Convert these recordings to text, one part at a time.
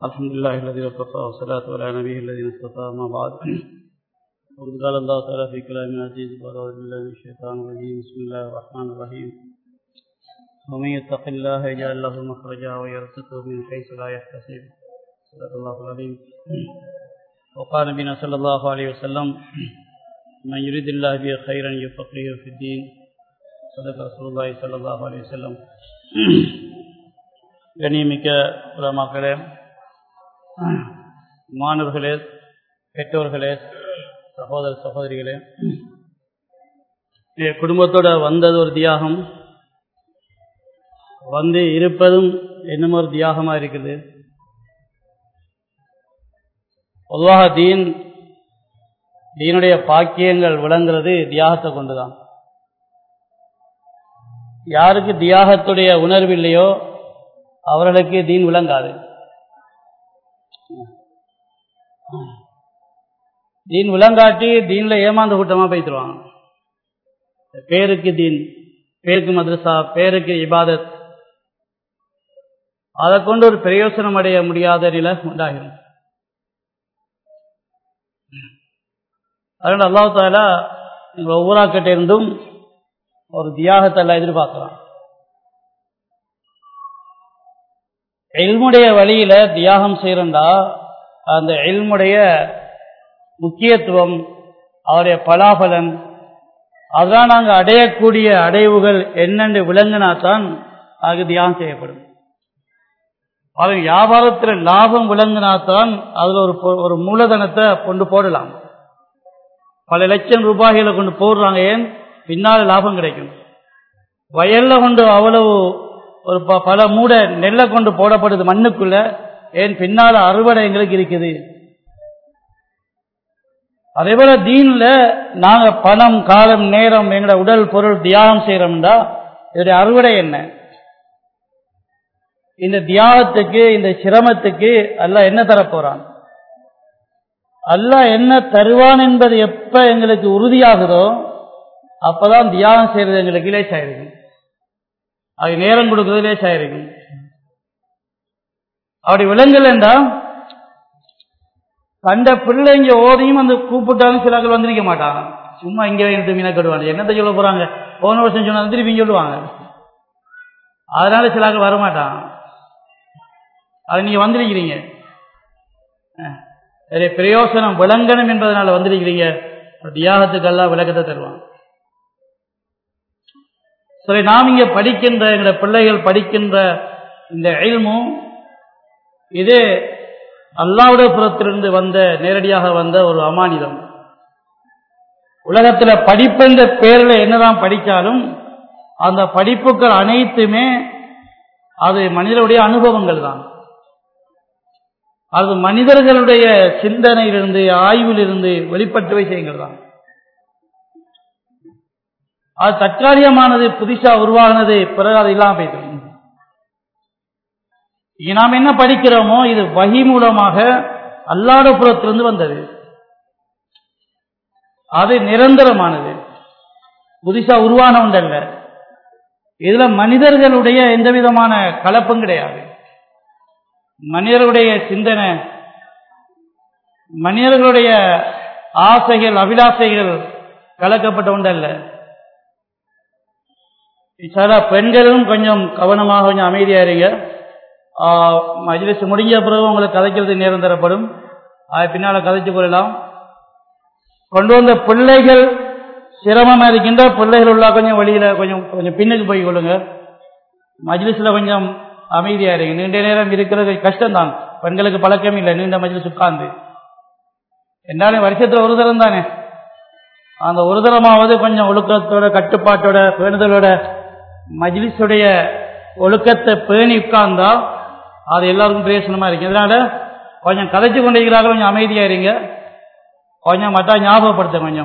الحمد لله الذي وكفى والصلاة على نبيه الذي اصطفى ما بعد وقد قال الله تعالى في كلام العزيز وأعوذ بالله من الشيطان الرجيم بسم الله الرحمن الرحيم ومن يتق الله يجعل له مخرجا ويرزقه من حيث لا يحتسب صدق الله العظيم وقال نبينا صلى الله عليه وسلم من يريد الله به خيرا يفقهه في الدين صدق رسول الله صلى الله عليه وسلم கண்ணியமிக்க உலமாக்களே மாணவர்களே பெற்றோர்களே சகோதர சகோதரிகளே என் குடும்பத்தோட வந்தது ஒரு தியாகம் வந்து இருப்பதும் என்னமோ ஒரு தியாகமாக இருக்குது பொதுவாக தீன் தீனுடைய பாக்கியங்கள் விளங்குறது தியாகத்தை கொண்டுதான் யாருக்கு தியாகத்துடைய உணர்வு இல்லையோ அவர்களுக்கு தீன் விளங்காது தீன் விளங்காட்டி தீன்ல ஏமாந்த கூட்டமா போய்த்துருவாங்க பேருக்கு தீன் பேருக்கு மദ്രസா பேருக்கு இபாதத் அதை கொண்டு ஒரு பிரயோசனம் அடைய முடியாத நிலை உண்டாகிடும் அதனால் அல்லாஹ் தாலா ஒவ்வொரு இருந்தும் ஒரு தியாகத்தை எல்லாம் எதிர்பார்க்கலாம் எல்முடைய வழியில தியாகம் செய்யறண்டா அந்த எல்முடைய முக்கியத்துவம் அவருடைய பலாபலன் அதான் நாங்கள் அடையக்கூடிய அடைவுகள் என்னென்று விளங்கினாத்தான் அது தியாகம் செய்யப்படும் அது வியாபாரத்தில் லாபம் விளங்கினாத்தான் அதில் ஒரு ஒரு மூலதனத்தை கொண்டு போடலாம் பல லட்சம் ரூபாய்களை கொண்டு போடுறாங்க ஏன் பின்னால் லாபம் கிடைக்கும் வயல்ல கொண்டு அவ்வளவு ஒரு பல மூட நெல்லை கொண்டு போடப்படுது மண்ணுக்குள்ள ஏன் பின்னால அறுவடை எங்களுக்கு இருக்குது அதே போல தீன்ல நாங்க பணம் காலம் நேரம் எங்களோட உடல் பொருள் தியாகம் செய்யறோம்டா இதோடைய அறுவடை என்ன இந்த தியாகத்துக்கு இந்த சிரமத்துக்கு அல்ல என்ன தரப்போறான் அல்ல என்ன தருவான் என்பது எப்ப எங்களுக்கு உறுதியாகுதோ அப்பதான் தியாகம் செய்யறது எங்களுக்கு லேசாயிருக்கும் அது நேரம் கொடுக்கறது லேசாயிருக்கும் அப்படி விலங்குலண்டா கண்ட பிள்ளைங்க ஓதியும் வந்து கூப்பிட்டாலும் சிலாக்கள் வந்திருக்க மாட்டாங்க சும்மா இங்கே எடுத்து மீனக்கடுவாங்க என்னத்தை சொல்ல போறாங்க போன வருஷம் சொன்னா திருப்பி சொல்லுவாங்க அதனால சிலாக்கள் வரமாட்டாங்க அது நீங்க வந்திருக்கிறீங்க பிரயோசனம் விளங்கணும் என்பதனால வந்திருக்கிறீங்க தியாகத்துக்கெல்லாம் விளக்கத்தை தருவாங்க சரி நாம் இங்க படிக்கின்ற எங்களுடைய பிள்ளைகள் படிக்கின்ற இந்த எல்மும் இது அல்லாவுடைய புறத்திலிருந்து வந்த நேரடியாக வந்த ஒரு அமானிதம் உலகத்துல படிப்புன்ற பேர்ல என்னதான் படித்தாலும் அந்த படிப்புகள் அனைத்துமே அது மனிதனுடைய அனுபவங்கள் தான் அது மனிதர்களுடைய சிந்தனையிலிருந்து ஆய்விலிருந்து வெளிப்பட்ட விஷயங்கள் தான் அது தற்காலிகமானது புதுசா உருவாகினது பிறகு அது இல்லாம போயிட்டு நாம் என்ன படிக்கிறோமோ இது வகி மூலமாக அல்லாடபுரத்திலிருந்து வந்தது அது நிரந்தரமானது புதுசா உருவான ஒன்றல்ல இதுல மனிதர்களுடைய எந்த விதமான கலப்பும் கிடையாது மனிதர்களுடைய சிந்தனை மனிதர்களுடைய ஆசைகள் அபிலாசைகள் கலக்கப்பட்ட ஒன்றல்ல சில பெண்களும் கொஞ்சம் கவனமாக கொஞ்சம் அமைதியா இருங்க மஜ்லிஸ் முடிஞ்ச பிறகு உங்களுக்கு கதைக்கிறது நேரம் தரப்படும் அது பின்னால கதைச்சு கொள்ளலாம் கொண்டு வந்த பிள்ளைகள் சிரமமா இருக்கின்ற பிள்ளைகள் உள்ள கொஞ்சம் வெளியில கொஞ்சம் கொஞ்சம் பின்னுக்கு போய் கொள்ளுங்க மஜ்லிஸ்ல கொஞ்சம் அமைதியா இருங்க நீண்ட நேரம் இருக்கிறது கஷ்டம்தான் பெண்களுக்கு பழக்கம் இல்லை நீண்ட மஜ்லிஸ் உட்கார்ந்து என்னாலும் வருஷத்துல ஒரு தரம் தானே அந்த ஒரு தரமாவது கொஞ்சம் ஒழுக்கத்தோட கட்டுப்பாட்டோட பேணுதலோட மஜ்லிஸுடைய ஒழுக்கத்தை பேணி உட்கார்ந்தா அது எல்லாருக்கும் பிரயோசனமா இருக்கு இதனால கொஞ்சம் கதைச்சு கொண்டிருக்கிறார்கள் கொஞ்சம் அமைதியா இருங்க கொஞ்சம் மட்டா ஞாபகப்படுத்த கொஞ்சம்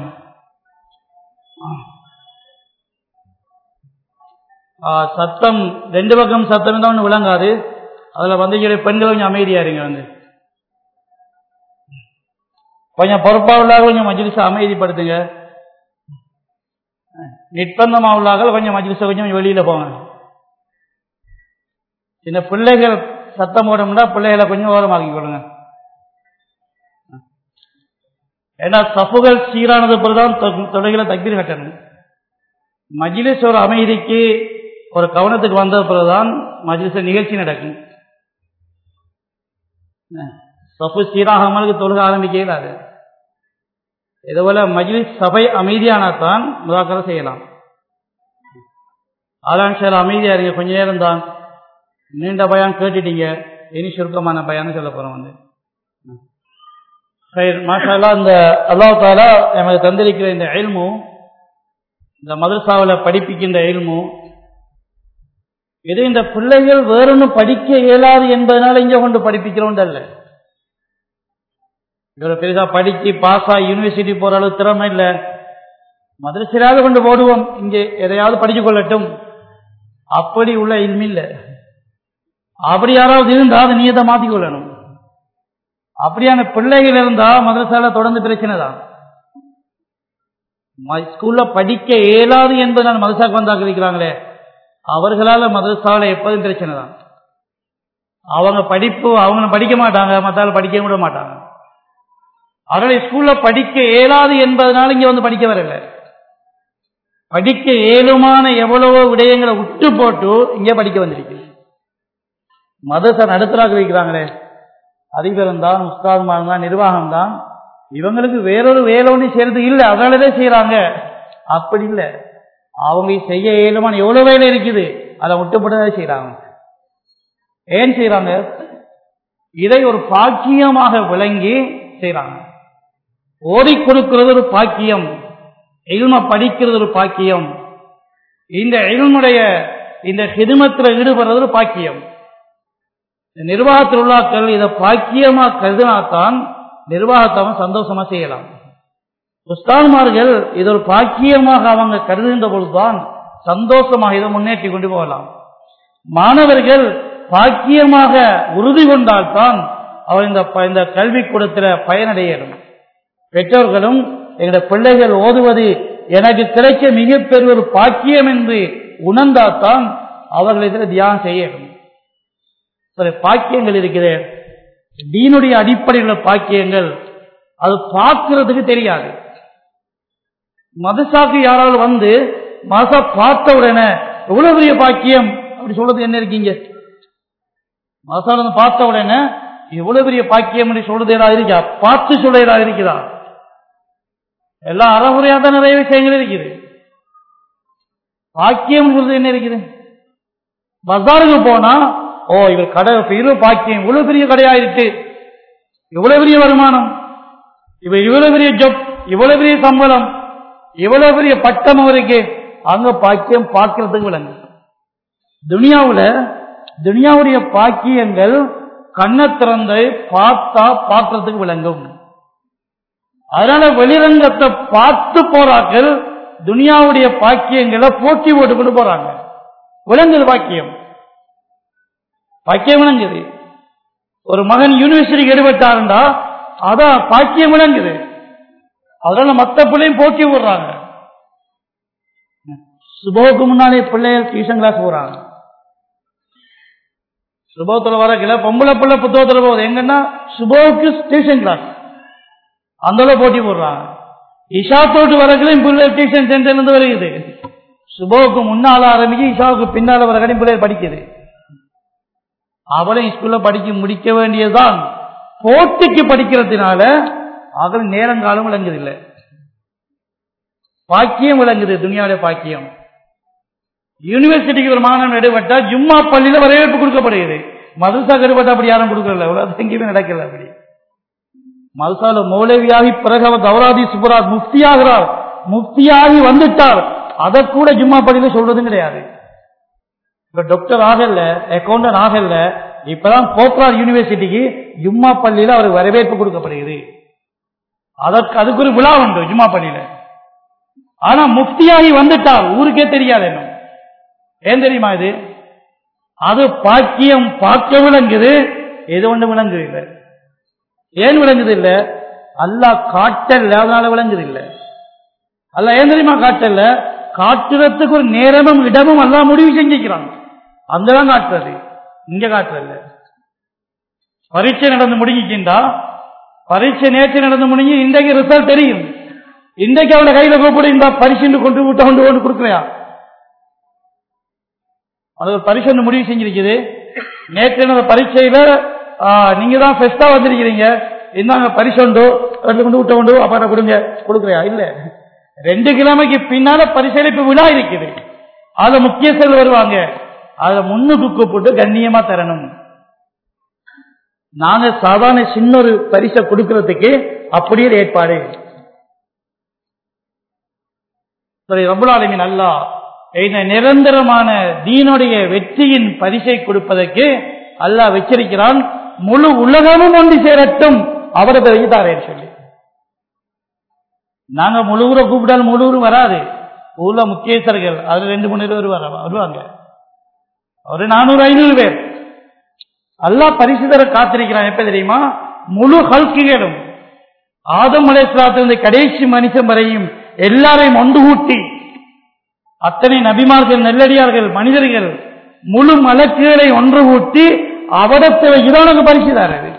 சத்தம் ரெண்டு பக்கம் சத்தம் தான் ஒன்று விளங்காது அதில் வந்து பெண்கள் கொஞ்சம் அமைதியா இருங்க வந்து கொஞ்சம் பொறுப்பாக உள்ளாக கொஞ்சம் மஜ்லிஸை அமைதிப்படுத்துங்க நிர்பந்தமா உள்ளாக கொஞ்சம் மஜ்லிஸை கொஞ்சம் வெளியில போங்க சின்ன பிள்ளைகள் சத்தம் போடணும்னா பிள்ளைகளை கொஞ்சம் ஓரமாக்கி கொள்ளுங்க ஏன்னா சஃபுகள் சீரானது பிறகுதான் தொடைகளை தக்பீர் கட்டணும் மஜ்லிஸ் ஒரு அமைதிக்கு ஒரு கவனத்துக்கு வந்த பிறகுதான் மஜ்லிஸ் நிகழ்ச்சி நடக்கும் சஃபு சீராகாமலுக்கு தொழுக ஆரம்பிக்க இயலாது இதுபோல மஜ்லிஸ் சபை அமைதியானதான் முதாக்கரை செய்யலாம் ஆலான் சார் அமைதியா இருங்க கொஞ்ச நேரம் தான் நீண்ட பயான் கேட்டுட்டீங்க இனி சுருக்கமான பயான்னு சொல்ல போறோம் வந்து மாஷாலா இந்த அல்லாஹ் தாலா எமக்கு தந்திருக்கிற இந்த எல்மு இந்த மதரசாவில் படிப்பிக்கின்ற எல்மு இது இந்த பிள்ளைகள் வேறொன்னும் படிக்க இயலாது என்பதனால இங்க கொண்டு படிப்பிக்கிறோம் அல்ல இவ்வளவு பெரிதா படிச்சு பாஸ் ஆகி யூனிவர்சிட்டி போற அளவு திறமை இல்லை மதரசிலாவது கொண்டு போடுவோம் இங்கே எதையாவது படிச்சு கொள்ளட்டும் அப்படி உள்ள இல்மி இல்லை அப்படி யாராவது இருந்தா அதை நீயத்தை மாத்திக் கொள்ளணும் அப்படியான பிள்ளைகள் இருந்தா மதரசால தொடர்ந்து பிரச்சனை தான் ஸ்கூல்ல படிக்க இயலாது என்பதனால் மதரசாக்கு வந்தாக்க இருக்கிறாங்களே அவர்களால மதரசால எப்போதும் பிரச்சனை தான் அவங்க படிப்பு அவங்க படிக்க மாட்டாங்க மத்தால படிக்க விட மாட்டாங்க அவர்களை ஸ்கூல்ல படிக்க இயலாது என்பதனால இங்க வந்து படிக்க வரல படிக்க இயலுமான எவ்வளவோ விடயங்களை விட்டு போட்டு இங்கே படிக்க வந்திருக்கு மதரசா நடத்துறாக வைக்கிறாங்களே அதிபரம் தான் உஸ்தாதுமான் தான் நிர்வாகம் தான் இவங்களுக்கு வேறொரு வேலை ஒன்றும் செய்யறது இல்லை அதனாலதான் செய்யறாங்க அப்படி இல்லை அவங்க செய்ய இயலுமான எவ்வளவு வேலை இருக்குது அதை விட்டுப்பட்டு செய்யறாங்க ஏன் செய்யறாங்க இதை ஒரு பாக்கியமாக விளங்கி செய்யறாங்க ஓடி கொடுக்கிறது ஒரு பாக்கியம் இல்ம படிக்கிறது ஒரு பாக்கியம் இந்த இல்முடைய இந்த ஹிதுமத்தில் ஈடுபடுறது ஒரு பாக்கியம் நிர்வாகத்தில் உள்ளாக்கள் இதை பாக்கியமா கருதினாத்தான் நிர்வாகத்தை அவன் சந்தோஷமா செய்யலாம் உஸ்தான்மார்கள் இது ஒரு பாக்கியமாக அவங்க கருதுகின்ற பொழுதுதான் சந்தோஷமாக இதை முன்னேற்றி கொண்டு போகலாம் மாணவர்கள் பாக்கியமாக உறுதி கொண்டால்தான் அவர் இந்த இந்த கல்வி கூடத்தில் பயனடையணும் பெற்றோர்களும் எங்களுடைய பிள்ளைகள் ஓதுவது எனக்கு கிடைக்க மிகப்பெரிய ஒரு பாக்கியம் என்று உணர்ந்தால்தான் அவர்கள் இதில் தியானம் செய்யணும் சில பாக்கியங்கள் இருக்கிறது தீனுடைய அடிப்படையில் பாக்கியங்கள் அது பார்க்கறதுக்கு தெரியாது மதசாக்கு யாராவது வந்து மதசா பார்த்த உடனே எவ்வளவு பெரிய பாக்கியம் அப்படி சொல்றது என்ன இருக்கீங்க மதசால பார்த்த உடனே எவ்வளவு பெரிய பாக்கியம் சொல்றது ஏதாவது இருக்கா பார்த்து சொல்ல ஏதாவது இருக்குதா எல்லாம் அறகுறையா தான் நிறைய விஷயங்கள் இருக்குது பாக்கியம் சொல்றது என்ன இருக்குது பஜாருக்கு போனா ஓ இவர் கடை இவ்வளவு பாக்கியம் இவ்வளவு பெரிய கடையாயிருக்கு இவ்வளவு பெரிய வருமானம் இவர் இவ்வளவு பெரிய ஜப் இவ்வளவு பெரிய சம்பளம் இவ்வளவு பெரிய பட்டம் அவருக்கு அங்க பாக்கியம் பார்க்கறதுக்கு விளங்கு துனியாவுல துனியாவுடைய பாக்கியங்கள் கண்ணை திறந்து பார்த்தா பார்க்கறதுக்கு விளங்கும் அதனால வெளிரங்கத்தை பார்த்து போறாக்கள் துனியாவுடைய பாக்கியங்களை போட்டி போட்டுக்கொண்டு போறாங்க விளங்குது பாக்கியம் பாக்கியம் விளங்குது ஒரு மகன் யூனிவர்சிட்டிக்கு எடுபட்டாருண்டா அதான் பாக்கியம் விளங்குது அதனால மத்த பிள்ளையும் போட்டி விடுறாங்க சுபோவுக்கு முன்னாலே பிள்ளைகள் டியூஷன் கிளாஸ் போறாங்க சுபோத்துல வர கிளை பொம்பளை பிள்ளை புத்தகத்துல போகுது எங்கன்னா சுபோவுக்கு டியூஷன் கிளாஸ் அந்த அளவு போட்டி போடுறாங்க இஷா தோட்டு வரக்களையும் பிள்ளை டியூஷன் சென்டர்ல இருந்து வருகிறது சுபோவுக்கு முன்னால ஆரம்பிச்சு இஷாவுக்கு பின்னால வர கடையும் பிள்ளைகள் படிக்குது அவளையும் ஸ்கூல்ல படிக்க முடிக்க வேண்டியதுதான் போட்டிக்கு படிக்கிறதுனால அவள் நேரங்காலம் விளங்குதில்லை பாக்கியம் விளங்குது துணியாவுடைய பாக்கியம் யூனிவர்சிட்டிக்கு ஒரு மாணவன் எடுபட்டா ஜும்மா பள்ளியில வரவேற்பு கொடுக்கப்படுகிறது மதுசா கருப்பட்ட அப்படி யாரும் கொடுக்கல உலகத்துல எங்கேயுமே நடக்கல அப்படி மதுசால மௌலவியாகி பிறகு அவர் கௌராதி சுப்பராஜ் முஃப்தியாகிறார் முஃப்தியாகி வந்துட்டார் அதை கூட ஜும்மா பள்ளியில சொல்றதும் கிடையாது இப்ப டாக்டர் ஆகல அக்கௌண்டன்ட் ஆகல இப்பதான் போக்ரார் யூனிவர்சிட்டிக்கு ஜும்மா பள்ளியில அவருக்கு வரவேற்பு கொடுக்கப்படுகிறது அதற்கு அதுக்கு ஒரு விழா உண்டு ஜும்மா பள்ளியில ஆனா முஃப்தியாகி வந்துட்டார் ஊருக்கே தெரியாது என்ன ஏன் தெரியுமா இது அது பாக்கியம் பார்க்க விளங்குது எது ஒன்று விளங்குது இல்லை ஏன் விளங்குது இல்ல அல்லா காட்டல்ல அதனால விளங்குது இல்ல அல்ல ஏன் தெரியுமா காட்டல்ல காட்டுறதுக்கு ஒரு நேரமும் இடமும் எல்லாம் முடிவு செஞ்சுக்கிறாங்க அங்கதான் காட்டுறது இங்க காட்டுறதில்ல பரீட்சை நடந்து முடிஞ்சிச்சுண்டா பரீட்சை நேற்று நடந்து முடிஞ்சு இன்றைக்கு ரிசல்ட் தெரியும் இன்றைக்கு அவனை கையில கூப்பிடு இந்த பரிசு கொண்டு விட்ட கொண்டு கொண்டு கொடுக்குறியா அது ஒரு பரிசு ஒன்று முடிவு செஞ்சிருக்குது நேற்று நடந்த பரீட்சையில ஆ, நீங்க தான் ஃபெஸ்டா வந்திருக்கிறீங்க இந்தாங்க பரிசு உண்டு ரெண்டு கொண்டு விட்ட கொண்டு அப்பாட்ட கொடுங்க கொடுக்குறியா இல்ல ரெண்டு கிழமைக்கு பின்னால பரிசளிப்பு விழா இருக்குது அதுல முக்கியஸ்தர்கள் வருவாங்க அதுல முன்னுக்கு கூப்பிட்டு கண்ணியமா தரணும் நாங்க சாதாரண சின்ன ஒரு பரிசை கொடுக்கறதுக்கு அப்படியே ஏற்பாடு சரி ரபுலாலமின் அல்லா இந்த நிரந்தரமான தீனுடைய வெற்றியின் பரிசை கொடுப்பதற்கு அல்லாஹ் வச்சிருக்கிறான் முழு உலகமும் ஒன்று சேரட்டும் அவரை பிறகு தாரேன்னு சொல்லி நாங்க முழு ஊரை கூப்பிட்டாலும் முழு ஊரும் வராது ஊர்ல முக்கியஸ்தர்கள் அதுல ரெண்டு மூணு பேர் வர- வருவாங்க ஒரு நானூறு ஐநூறு பேர் அல்லாஹ் பரிசு தர காத்திருக்கிறான் எப்ப தெரியுமா முழு ஹல்கிகளும் ஆதம் அலையாத்திலிருந்து கடைசி மனுஷன் வரையும் எல்லாரையும் ஒன்று கூட்டி அத்தனை நபிமார்கள் நெல்லடியார்கள் மனிதர்கள் முழு மலக்குகளை ஒன்று கூட்டி அவடத்தை இதானுக்கு பரிசு தரது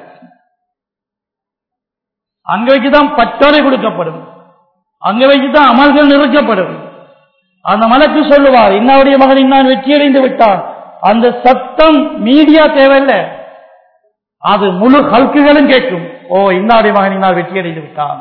அங்க வச்சுதான் பட்டோரை கொடுக்கப்படும் அங்க வச்சுதான் அமல்கள் நிறுத்தப்படும் அந்த மலக்கு சொல்லுவார் இன்னாவுடைய மகன் இன்னான் வெற்றியடைந்து விட்டான் அந்த சத்தம் மீடியா தேவையில்லை அது முழு ஹல்குகளும் கேட்கும் ஓ இன்னாவுடைய மகன் இன்னால் வெற்றியடைந்து விட்டான்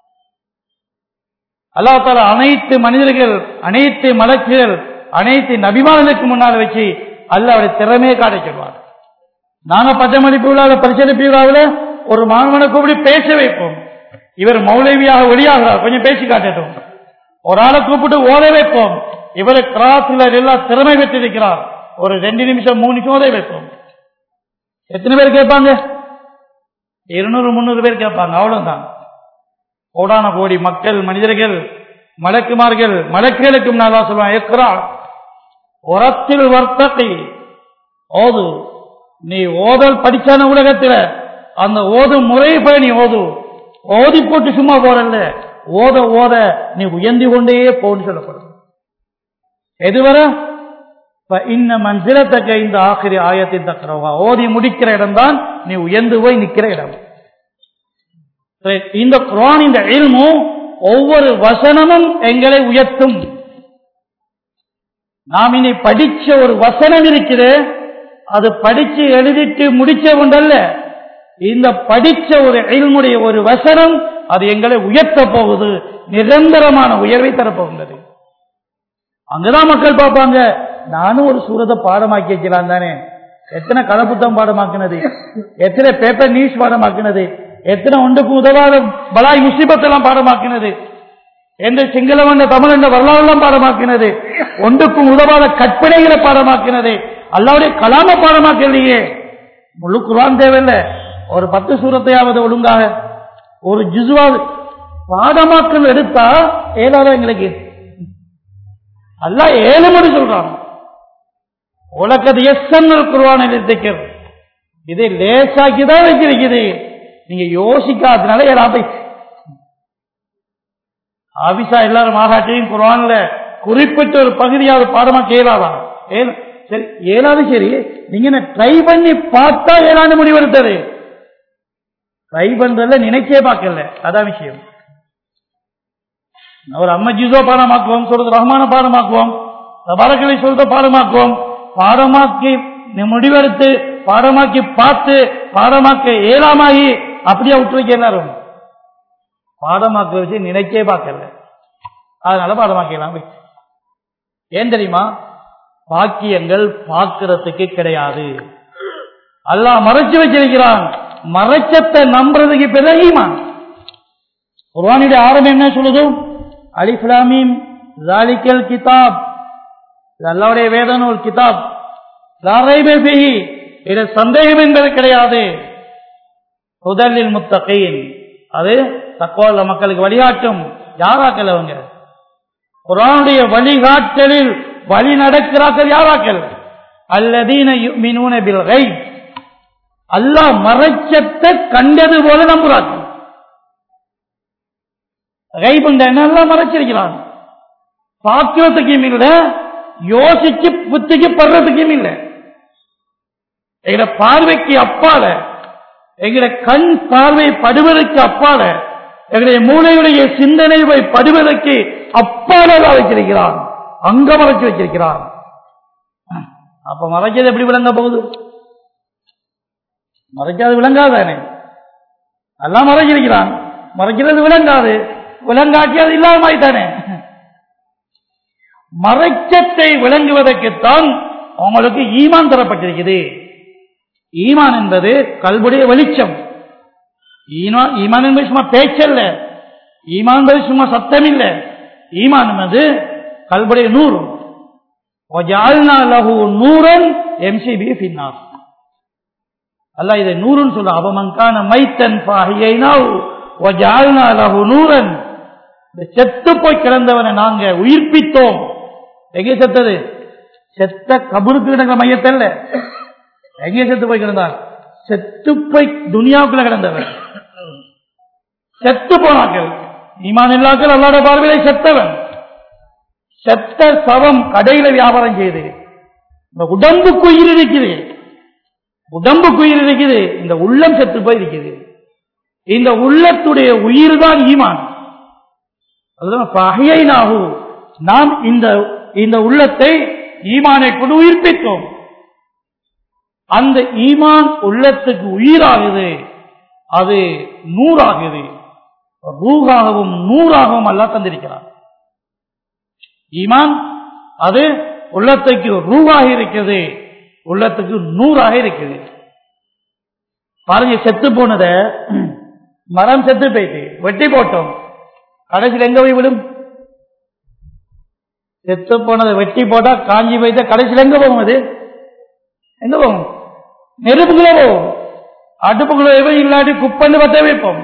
அல்லாஹ் தாலா அனைத்து மனிதர்கள் அனைத்து மலக்குகள் அனைத்து நபிமானங்களுக்கு முன்னால் வச்சு அல்லாஹ் அவருடைய திறமையை காட்ட சொல்வார் நாங்க பட்டமளிப்பு விழாவில் பரிசளிப்பு விழாவில் ஒரு மாணவனை கூப்பிட்டு பேச வைப்போம் இவர் மௌலவியாக வெளியாகிறார் கொஞ்சம் பேசி காட்டட்டும் ஒரு ஆளை கூப்பிட்டு ஓத வைப்போம் இவர் கிராஸ்ல எல்லாம் திறமை பெற்றிருக்கிறார் ஒரு ரெண்டு நிமிஷம் மூணு நிமிஷம் ஓத வைப்போம் எத்தனை பேர் கேட்பாங்க இருநூறு முந்நூறு பேர் கேட்பாங்க அவ்வளவுதான் கோடான கோடி மக்கள் மனிதர்கள் மலக்குமார்கள் மலக்குகளுக்கும் நான் சொல்லுவேன் எக்ரா உரத்தில் வர்த்தகை ஓது நீ ஓதல் படிச்சான உலகத்துல அந்த ஓதும் முறைப்படி நீ ஓது ஓதி போட்டு சும்மா போறல்ல ஓத ஓத நீ உயர்ந்து கொண்டே போன்னு சொல்லப்படும் எதுவரை இன்ன மஞ்சிலத்தக்க இந்த ஆசிரி ஆயத்தின் தக்கரவா ஓதி முடிக்கிற இடம்தான் நீ உயர்ந்து போய் நிக்கிற இடம் சரி, இந்த குரான் இந்த இல்மும் ஒவ்வொரு வசனமும் எங்களை உயர்த்தும் நாம் இனி படிச்ச ஒரு வசனம் இருக்குது அது படிச்சு எழுதிட்டு முடிச்ச ஒன்றல்ல இந்த படிச்ச ஒரு இல்முடைய ஒரு வசனம் அது எங்களை உயர்த்த போகுது நிரந்தரமான உயர்வை தரப்போகின்றது அங்கதான் மக்கள் பார்ப்பாங்க நானும் ஒரு சூரத்தை பாடமாக்கி வைக்கலாம் தானே எத்தனை கதை புத்தகம் பாடமாக்குனது எத்தனை பேப்பர் நியூஸ் பாடமாக்குனது எத்தனை ஒன்றுக்கு உதவாத பலாய் முசிபத்தெல்லாம் பாடமாக்கினது எந்த சிங்களம் என்ற தமிழ் என்ற வரலாறுலாம் பாடமாக்கினது ஒன்றுக்கும் உதவாத கற்பனைகளை பாடமாக்கினது அல்லாவுடைய கலாம பாடமாக்கலையே முழு குரான் தேவையில்லை ஒரு பத்து சூரத்தையாவது ஒழுங்காக ஒரு ஜிசுவாவது பாடமாக்கல் எடுத்தா ஏதாவது எங்களுக்கு அல்லாஹ் ஏழு மணி சொல்றான் உலகது எஸ்என்எல் குருவான நிறுத்திக்கிறது இதை லேசாக்கி தான் வச்சிருக்குது நீங்க யோசிக்காதனால ஏதாவது ஆபிசா எல்லாரும் மாகாட்டையும் குரான்ல குறிப்பிட்ட ஒரு பகுதியாவது பாடமா கேளாதான் ஏன் சரி ஏழாவது சரி நீங்க ட்ரை பண்ணி பார்த்தா ஏழாண்டு முடிவெடுத்தது ட்ரை பண்றதுல நினைச்சே பார்க்கல அதான் விஷயம் ஒரு அம்மா ஜிசோ பாடமாக்குவோம் சொல்றது ரஹ்மான பாடமாக்குவோம் தபாரக்களை சொல்றத பாடமாக்குவோம் பாடமாக்கி முடிவெடுத்து பாடமாக்கி பார்த்து பாடமாக்க ஏழாமாகி அப்படியே விட்டு வைக்க எல்லாரும் பாடமாக்க வச்சு நினைச்சே பார்க்கல அதனால பாடமாக்கலாம் ஏன் தெரியுமா பாக்கியங்கள் பார்க்கிறதுக்கு கிடையாது அல்லாஹ் மறைச்சு வச்சிருக்கிறான் மறைச்சத்தை நம்புறதுக்கு பிறகுமான் குர்வானுடைய ஆரம்பம் என்ன சொல்லுது அலிஃப்லாமீம் ஜாலிக்கல் கிதாப் இது அல்லாவுடைய வேதன ஒரு கிதாப் லாரைபே பிஹி இது சந்தேகம் என்பது கிடையாது முதலில் முத்தகையின் அது தக்கோல மக்களுக்கு வழிகாட்டும் யாராக்கல் அவங்க குரானுடைய வழிகாட்டலில் வழி நடக்கிறார்கள் யாராக்கல் அல்லதீன யுமினூன பில் கைப் அல்லாஹ் மறைச்சத்தை கண்டது போல நம்புறார்கள் கைபுண்ட என்னெல்லாம் மறைச்சிருக்கிறான் பார்க்கிறதுக்கும் இல்லை யோசிச்சு புத்திக்கு படுறதுக்கும் இல்லை எங்க பார்வைக்கு அப்பால எங்களுடைய கண் பார்வை படுவதற்கு அப்பால எங்களுடைய மூளையுடைய சிந்தனை படுவதற்கு அப்பால வைத்திருக்கிறான் அங்க மறைச்சு வச்சிருக்கிறான் அப்ப மறைக்கிறது எப்படி விளங்க போகுது மறைக்காது விளங்காதானே எல்லாம் மறைச்சிருக்கிறான் மறைக்கிறது விளங்காது விளங்காட்டி அது இல்லாமட்டானே மறைச்சத்தை விளங்குவதற்குத்தான் உங்களுக்கு ஈமான் தரப்பட்டிருக்குது ஈமான் என்பது கல்புடைய வெளிச்சம் ஈமான் ஈமான் என்பது சும்மா பேச்சல்ல ஈமான் என்பது சும்மா சத்தம் இல்ல ஈமான் என்பது கல்புடைய நூறு லகு நூறன் எம்சிபி பின்னார் அல்ல இதை நூறுன்னு சொல்ல அவமங்கான மைத்தன் லகு நூறன் செத்து போய் கிடந்தவனை நாங்க உயிர்ப்பித்தோம் எங்கே செத்தது செத்த கபருக்கு கிடக்கிற மையத்தல்ல எங்கே செத்து போய் கிடந்தான் செத்து போய் துனியாவுக்குள்ள கிடந்தவன் செத்து போனாக்கள் ஈமான் இல்லாக்கள் அல்லாட பார்வையை செத்தவன் செத்த சவம் கடையில வியாபாரம் செய்து இந்த உடம்புக்கு உயிர் இருக்குது உடம்புக்கு உயிர் இருக்குது இந்த உள்ளம் செத்து போய் இருக்குது இந்த உள்ளத்துடைய உயிர் தான் ஈமான் அதுதான் நாம் இந்த இந்த உள்ளத்தை ஈமானை கொண்டு உயிர்ப்பித்தோம் அந்த ஈமான் உள்ளத்துக்கு உயிராகுது அது நூறாகுது ரூகாகவும் நூறாகவும் அல்ல தந்திருக்கிறார் ஈமான் அது உள்ளத்துக்கு ரூவாக இருக்குது உள்ளத்துக்கு நூறாக இருக்குது பாருங்க செத்து போனத மரம் செத்து போயிட்டு வெட்டி போட்டோம் கடைசியில் எங்க போய் விடும் செத்து போனதை வெட்டி போட்டா காஞ்சி போயிட்டா கடைசியில் எங்க போகும் அது எங்க போகும் நெருப்புக்குள்ள போகும் அடுப்புக்குள்ள எதுவும் இல்லாட்டி குப்பன்னு பத்த வைப்போம்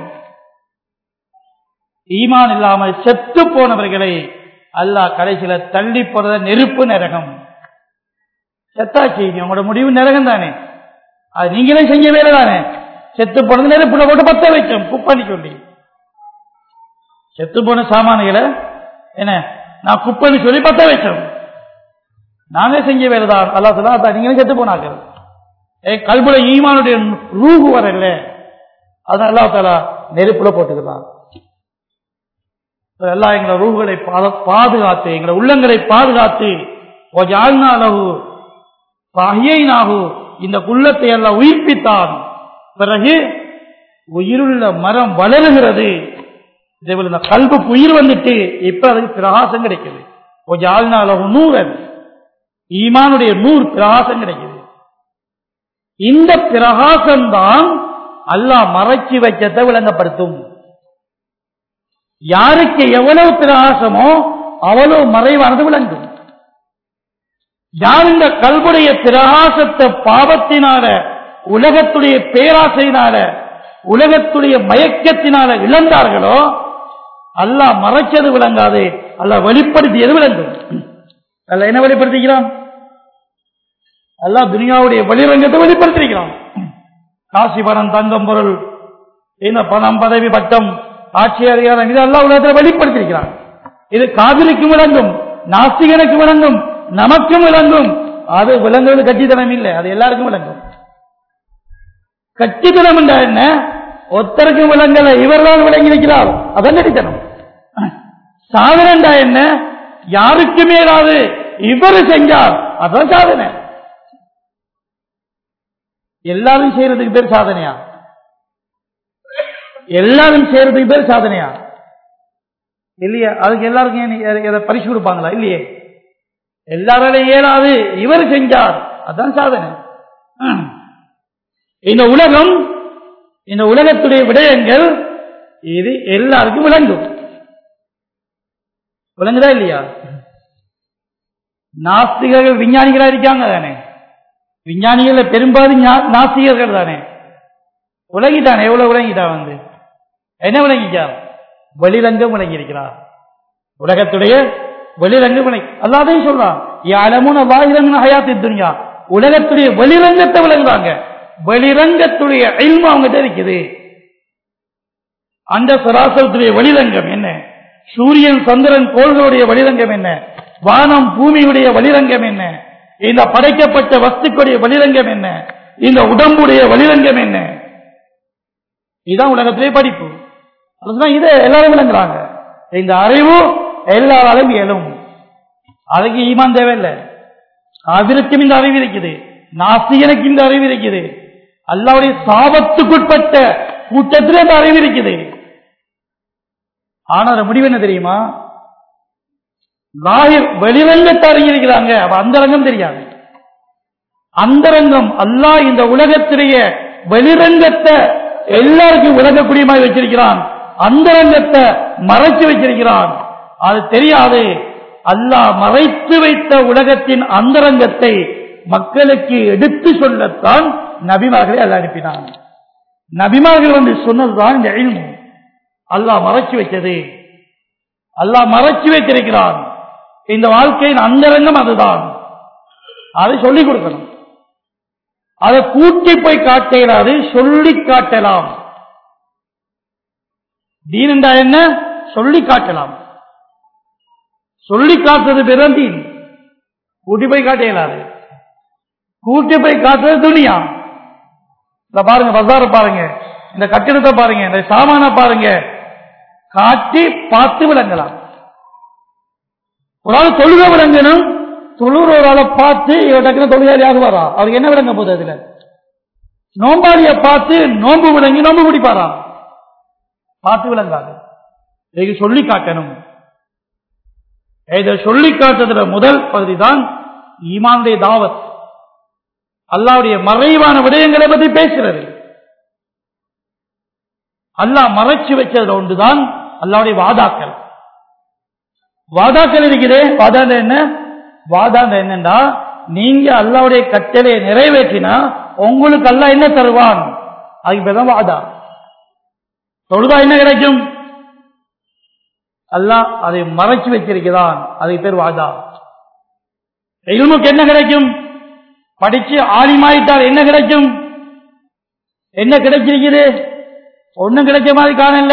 ஈமான் இல்லாமல் செத்து போனவர்களை அல்லாஹ் கடைசியில தள்ளி போறத நெருப்பு நரகம் செத்தாச்சு உங்களோட முடிவு நரகம் தானே அது நீங்களே செஞ்ச வேலை தானே செத்து போனது நெருப்புல போட்டு பத்த வைச்சோம் குப்பன்னு சொல்லி செத்து போன சாமான்களை என்ன நான் குப்பைன்னு சொல்லி பத்த வச்சோம் நானே செஞ்ச வேலை தான் அல்லா சொல்லா நீங்களே செத்து போனாங்க ஏ கல்புல ஈமானுடைய ரூகு வரல அதான் அல்லா தாலா நெருப்புல போட்டுக்கலாம் எல்லாம் எங்களை ரூகுகளை பாதுகாத்து எங்களை உள்ளங்களை பாதுகாத்து அளவு பகையினாகு இந்த குள்ளத்தை எல்லாம் உயிர்ப்பித்தான் பிறகு உயிருள்ள மரம் வளருகிறது இதேபோல இந்த கல்புக்கு உயிர் வந்துட்டு இப்ப அதுக்கு பிரகாசம் கிடைக்குது கொஞ்சம் ஆள்னால நூறன் ஈமானுடைய நூறு பிரகாசம் கிடைக்குது இந்த பிரகாசம் தான் அல்லாஹ் மறைச்சி வச்சத்தை விளங்கப்படுத்தும் யாருக்கு எவ்வளவு பிரகாசமோ அவ்வளவு மறைவானது விளங்கும் யார் இந்த கல்புடைய பிரகாசத்தை பாவத்தினால உலகத்துடைய பேராசையினால உலகத்துடைய மயக்கத்தினால இழந்தார்களோ அல்லாஹ் மறைச்சது விளங்காது அல்லாஹ் வெளிப்படுத்தியது விளங்கும் அல்ல என்ன வெளிப்படுத்திக்கிறான் அல்லாஹ் துனியாவுடைய வெளிரங்கத்தை வெளிப்படுத்திருக்கிறான் காசி பணம் தங்கம் பொருள் இந்த பணம் பதவி பட்டம் ஆட்சி அதிகாரம் இது அல்லா உலகத்தில் வெளிப்படுத்திருக்கிறான் இது காதலிக்கும் விளங்கும் நாஸ்திகனுக்கு விளங்கும் நமக்கும் விளங்கும் அது விளங்குவது கட்சித்தனம் இல்லை அது எல்லாருக்கும் விளங்கும் கட்சித்தனம் என்றா என்ன ஒத்தருக்கும் விளங்கல இவர்தான் விளங்கியிருக்கிறார் அதான் கட்சித்தனம் சாதனைண்டா என்ன யாருக்கு மேலாது இவர் செஞ்சார் அதான் சாதனை எல்லாரும் செய்யறதுக்கு பேர் சாதனையா எல்லாரும் செய்யறதுக்கு பேர் சாதனையா இல்லையா அதுக்கு எல்லாருக்கும் பரிசு கொடுப்பாங்களா இல்லையே எல்லாராலையும் இயலாது இவர் செஞ்சார் அதான் சாதனை இந்த உலகம் இந்த உலகத்துடைய விடயங்கள் இது எல்லாருக்கும் விளங்கும் விளங்குதா இல்லையா நாஸ்திகர்கள் விஞ்ஞானிகளா இருக்காங்க தானே விஞ்ஞானிகள் பெரும்பாலும் நாஸ்திகர்கள் தானே உலகிட்டான் எவ்வளவு விளங்கிட்டான் வந்து என்ன விளங்கிட்டா வெளிரங்கம் விளங்கி இருக்கிறார் உலகத்துடைய வெளிரங்கம் விளங்கி அல்லாதையும் சொல்றான் யாழமுன வாயிரங்க ஹயாத்தி துனியா உலகத்துடைய வெளிரங்கத்தை விளங்குறாங்க வெளிரங்கத்துடைய இல்மு அவங்ககிட்ட இருக்குது அந்த சராசரத்துடைய வெளிரங்கம் என்ன சூரியன் சந்திரன் கோள்களுடைய வெளிரங்கம் என்ன வானம் பூமியுடைய வெளிரங்கம் என்ன இந்த படைக்கப்பட்ட வஸ்துக்களுடைய வெளிரங்கம் என்ன இந்த உடம்புடைய வெளிரங்கம் என்ன இதுதான் உலகத்திலே படிப்பு அதுதான் இதை எல்லாரும் விளங்குறாங்க இந்த அறிவு எல்லாராலும் இயலும் அதுக்கு ஈமான் தேவையில்லை காவிருக்கும் இந்த அறிவு இருக்குது நாஸ்திகனுக்கு இந்த அறிவு இருக்குது அல்லாவுடைய சாபத்துக்குட்பட்ட கூட்டத்தில் இந்த அறிவு இருக்குது ஆனா அது முடிவு என்ன தெரியுமா லாகிர் வெளிரங்கத்தை அறிஞ்சிருக்கிறாங்க அப்ப அந்தரங்கம் தெரியாது அந்தரங்கம் அல்லாஹ் இந்த உலகத்திலேயே வெளிரங்கத்தை எல்லாருக்கும் விளங்கக்கூடிய மாதிரி வச்சிருக்கிறான் அந்தரங்கத்தை மறைச்சு வச்சிருக்கிறான் அது தெரியாது அல்லாஹ் மறைத்து வைத்த உலகத்தின் அந்தரங்கத்தை மக்களுக்கு எடுத்து சொல்லத்தான் நபிமார்களை அல்ல அனுப்பினான் நபிமார்கள் வந்து சொன்னதுதான் இந்த இல்மு அல்லாஹ் மறைச்சு வைத்தது அல்லாஹ் மறைச்சு வைத்திருக்கிறான் இந்த வாழ்க்கையின் அந்தரங்கம் அதுதான் அதை சொல்லிக் கொடுக்கணும் அதை கூட்டி போய் காட்ட இயலாது சொல்லி காட்டலாம் தீனண்டா என்ன சொல்லி காட்டலாம் சொல்லி காட்டுறது பிறகு தீன் கூட்டி போய் காட்ட இயலாது கூட்டி போய் காட்டுறது துணியா இந்த பாருங்க பசார பாருங்க இந்த கட்டிடத்தை பாருங்க இந்த சாமான பாருங்க காட்டி பார்த்து விளங்கலாம் ஒரு ஆள் தொழுக விளங்கணும் தொழுற ஒரு ஆளை பார்த்து இவர் டக்குனு தொழுகாரி ஆகுவாரா அவருக்கு என்ன விளங்க போகுது அதுல நோம்பாளிய பார்த்து நோம்பு விளங்கி நோம்பு பிடிப்பாரா பார்த்து விளங்காது இதை சொல்லி காட்டணும் இதை சொல்லி காட்டுறதுல முதல் பகுதி தான் ஈமானுடைய தாவத் அல்லாவுடைய மறைவான விடயங்களை பற்றி பேசுறது அல்லாஹ் மறைச்சு வச்சதுல ஒன்றுதான் அல்லாவுடைய வாதாக்கள் வாதாக்கள் இருக்கிறே வாதாண்ட என்ன வாதாண்ட என்னண்டா நீங்க அல்லாவுடைய கட்டளையை நிறைவேற்றினா உங்களுக்கு அல்லாஹ் என்ன தருவான் அதுக்கு பேர் தான் வாதா தொழுதா என்ன கிடைக்கும் அல்லாஹ் அதை மறைச்சு வச்சிருக்கிறான் அதுக்கு பேர் வாதா இல்முக்கு என்ன கிடைக்கும் படிச்சு ஆலிமாயிட்டால் என்ன கிடைக்கும் என்ன கிடைச்சிருக்குது ஒண்ணும் கிடைச்ச மாதிரி காணல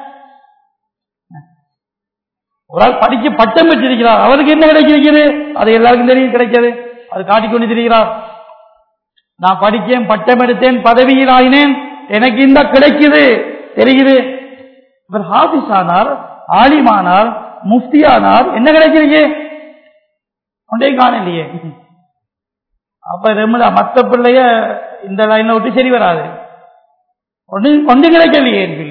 ஒரு ஆள் படிச்சு பட்டம் பெற்றிருக்கிறார் அவருக்கு என்ன கிடைச்சிருக்கிறது அது எல்லாருக்கும் தெரியும் கிடைக்கிறது அது காட்டிக்கொண்டு திரிகிறார் நான் படித்தேன் பட்டம் எடுத்தேன் பதவியில் ஆயினேன் எனக்கு இந்த கிடைக்குது தெரியுது இவர் ஹாபிஸ் ஆனார் ஆலிமானார் முஃப்தியானார் என்ன கிடைச்சிருக்கு ஒன்றே காணலையே அப்ப ரெமுதா மத்த பிள்ளைய இந்த லைன்ல விட்டு சரி வராது ஒன்று ஒன்று கிடைக்கலையே சொல்லி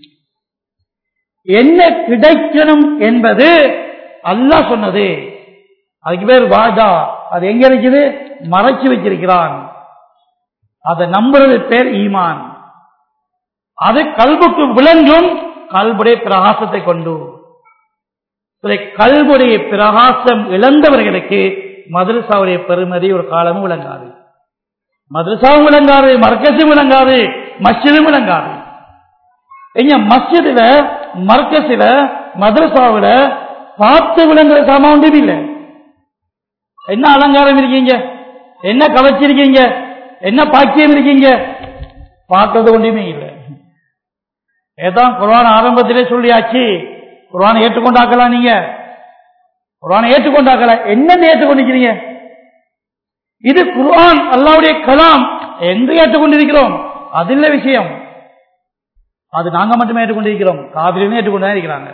என்ன கிடைக்கணும் என்பது அல்லாஹ் சொன்னது அதுக்கு பேர் வாஜா அது எங்க இருக்குது மறைச்சு வச்சிருக்கிறான் அதை நம்புறது பேர் ஈமான் அது கல்புக்கு விளங்கும் கல்புடைய பிரகாசத்தை கொண்டு கல்புடைய பிரகாசம் இழந்தவர்களுக்கு மதரசாவுடைய பெருமதி ஒரு காலமும் விளங்காது மதரசாவும் விளங்காது மர்க்கஸும் விளங்காது மஸ்ஜிதும் விளங்காது எங்க மஸ்ஜிதுல மர்க்கஸில மதரசாவில பார்த்து விளங்குற சாமா ஒன்றும் இல்லை என்ன அலங்காரம் இருக்கீங்க என்ன கவச்சிருக்கீங்க என்ன பாக்கியம் இருக்கீங்க பார்க்கறது ஒன்றுமே இல்லை ஏதான் குரான் ஆரம்பத்திலே சொல்லியாச்சு குரானை ஏற்றுக்கொண்டாக்கலாம் நீங்க குரானை ஏற்றுக்கொண்டாக்கலாம் என்னென்ன ஏற்றுக்கொண்டிருக்கிறீங்க இது குர்ஆன் அல்லாவுடைய கலாம் என்று ஏற்றுக்கொண்டிருக்கிறோம் அது இல்ல விஷயம் அது நாங்க மட்டுமே ஏற்றுக்கொண்டிருக்கிறோம் காவிரியும் ஏற்றுக்கொண்டு இருக்கிறாங்க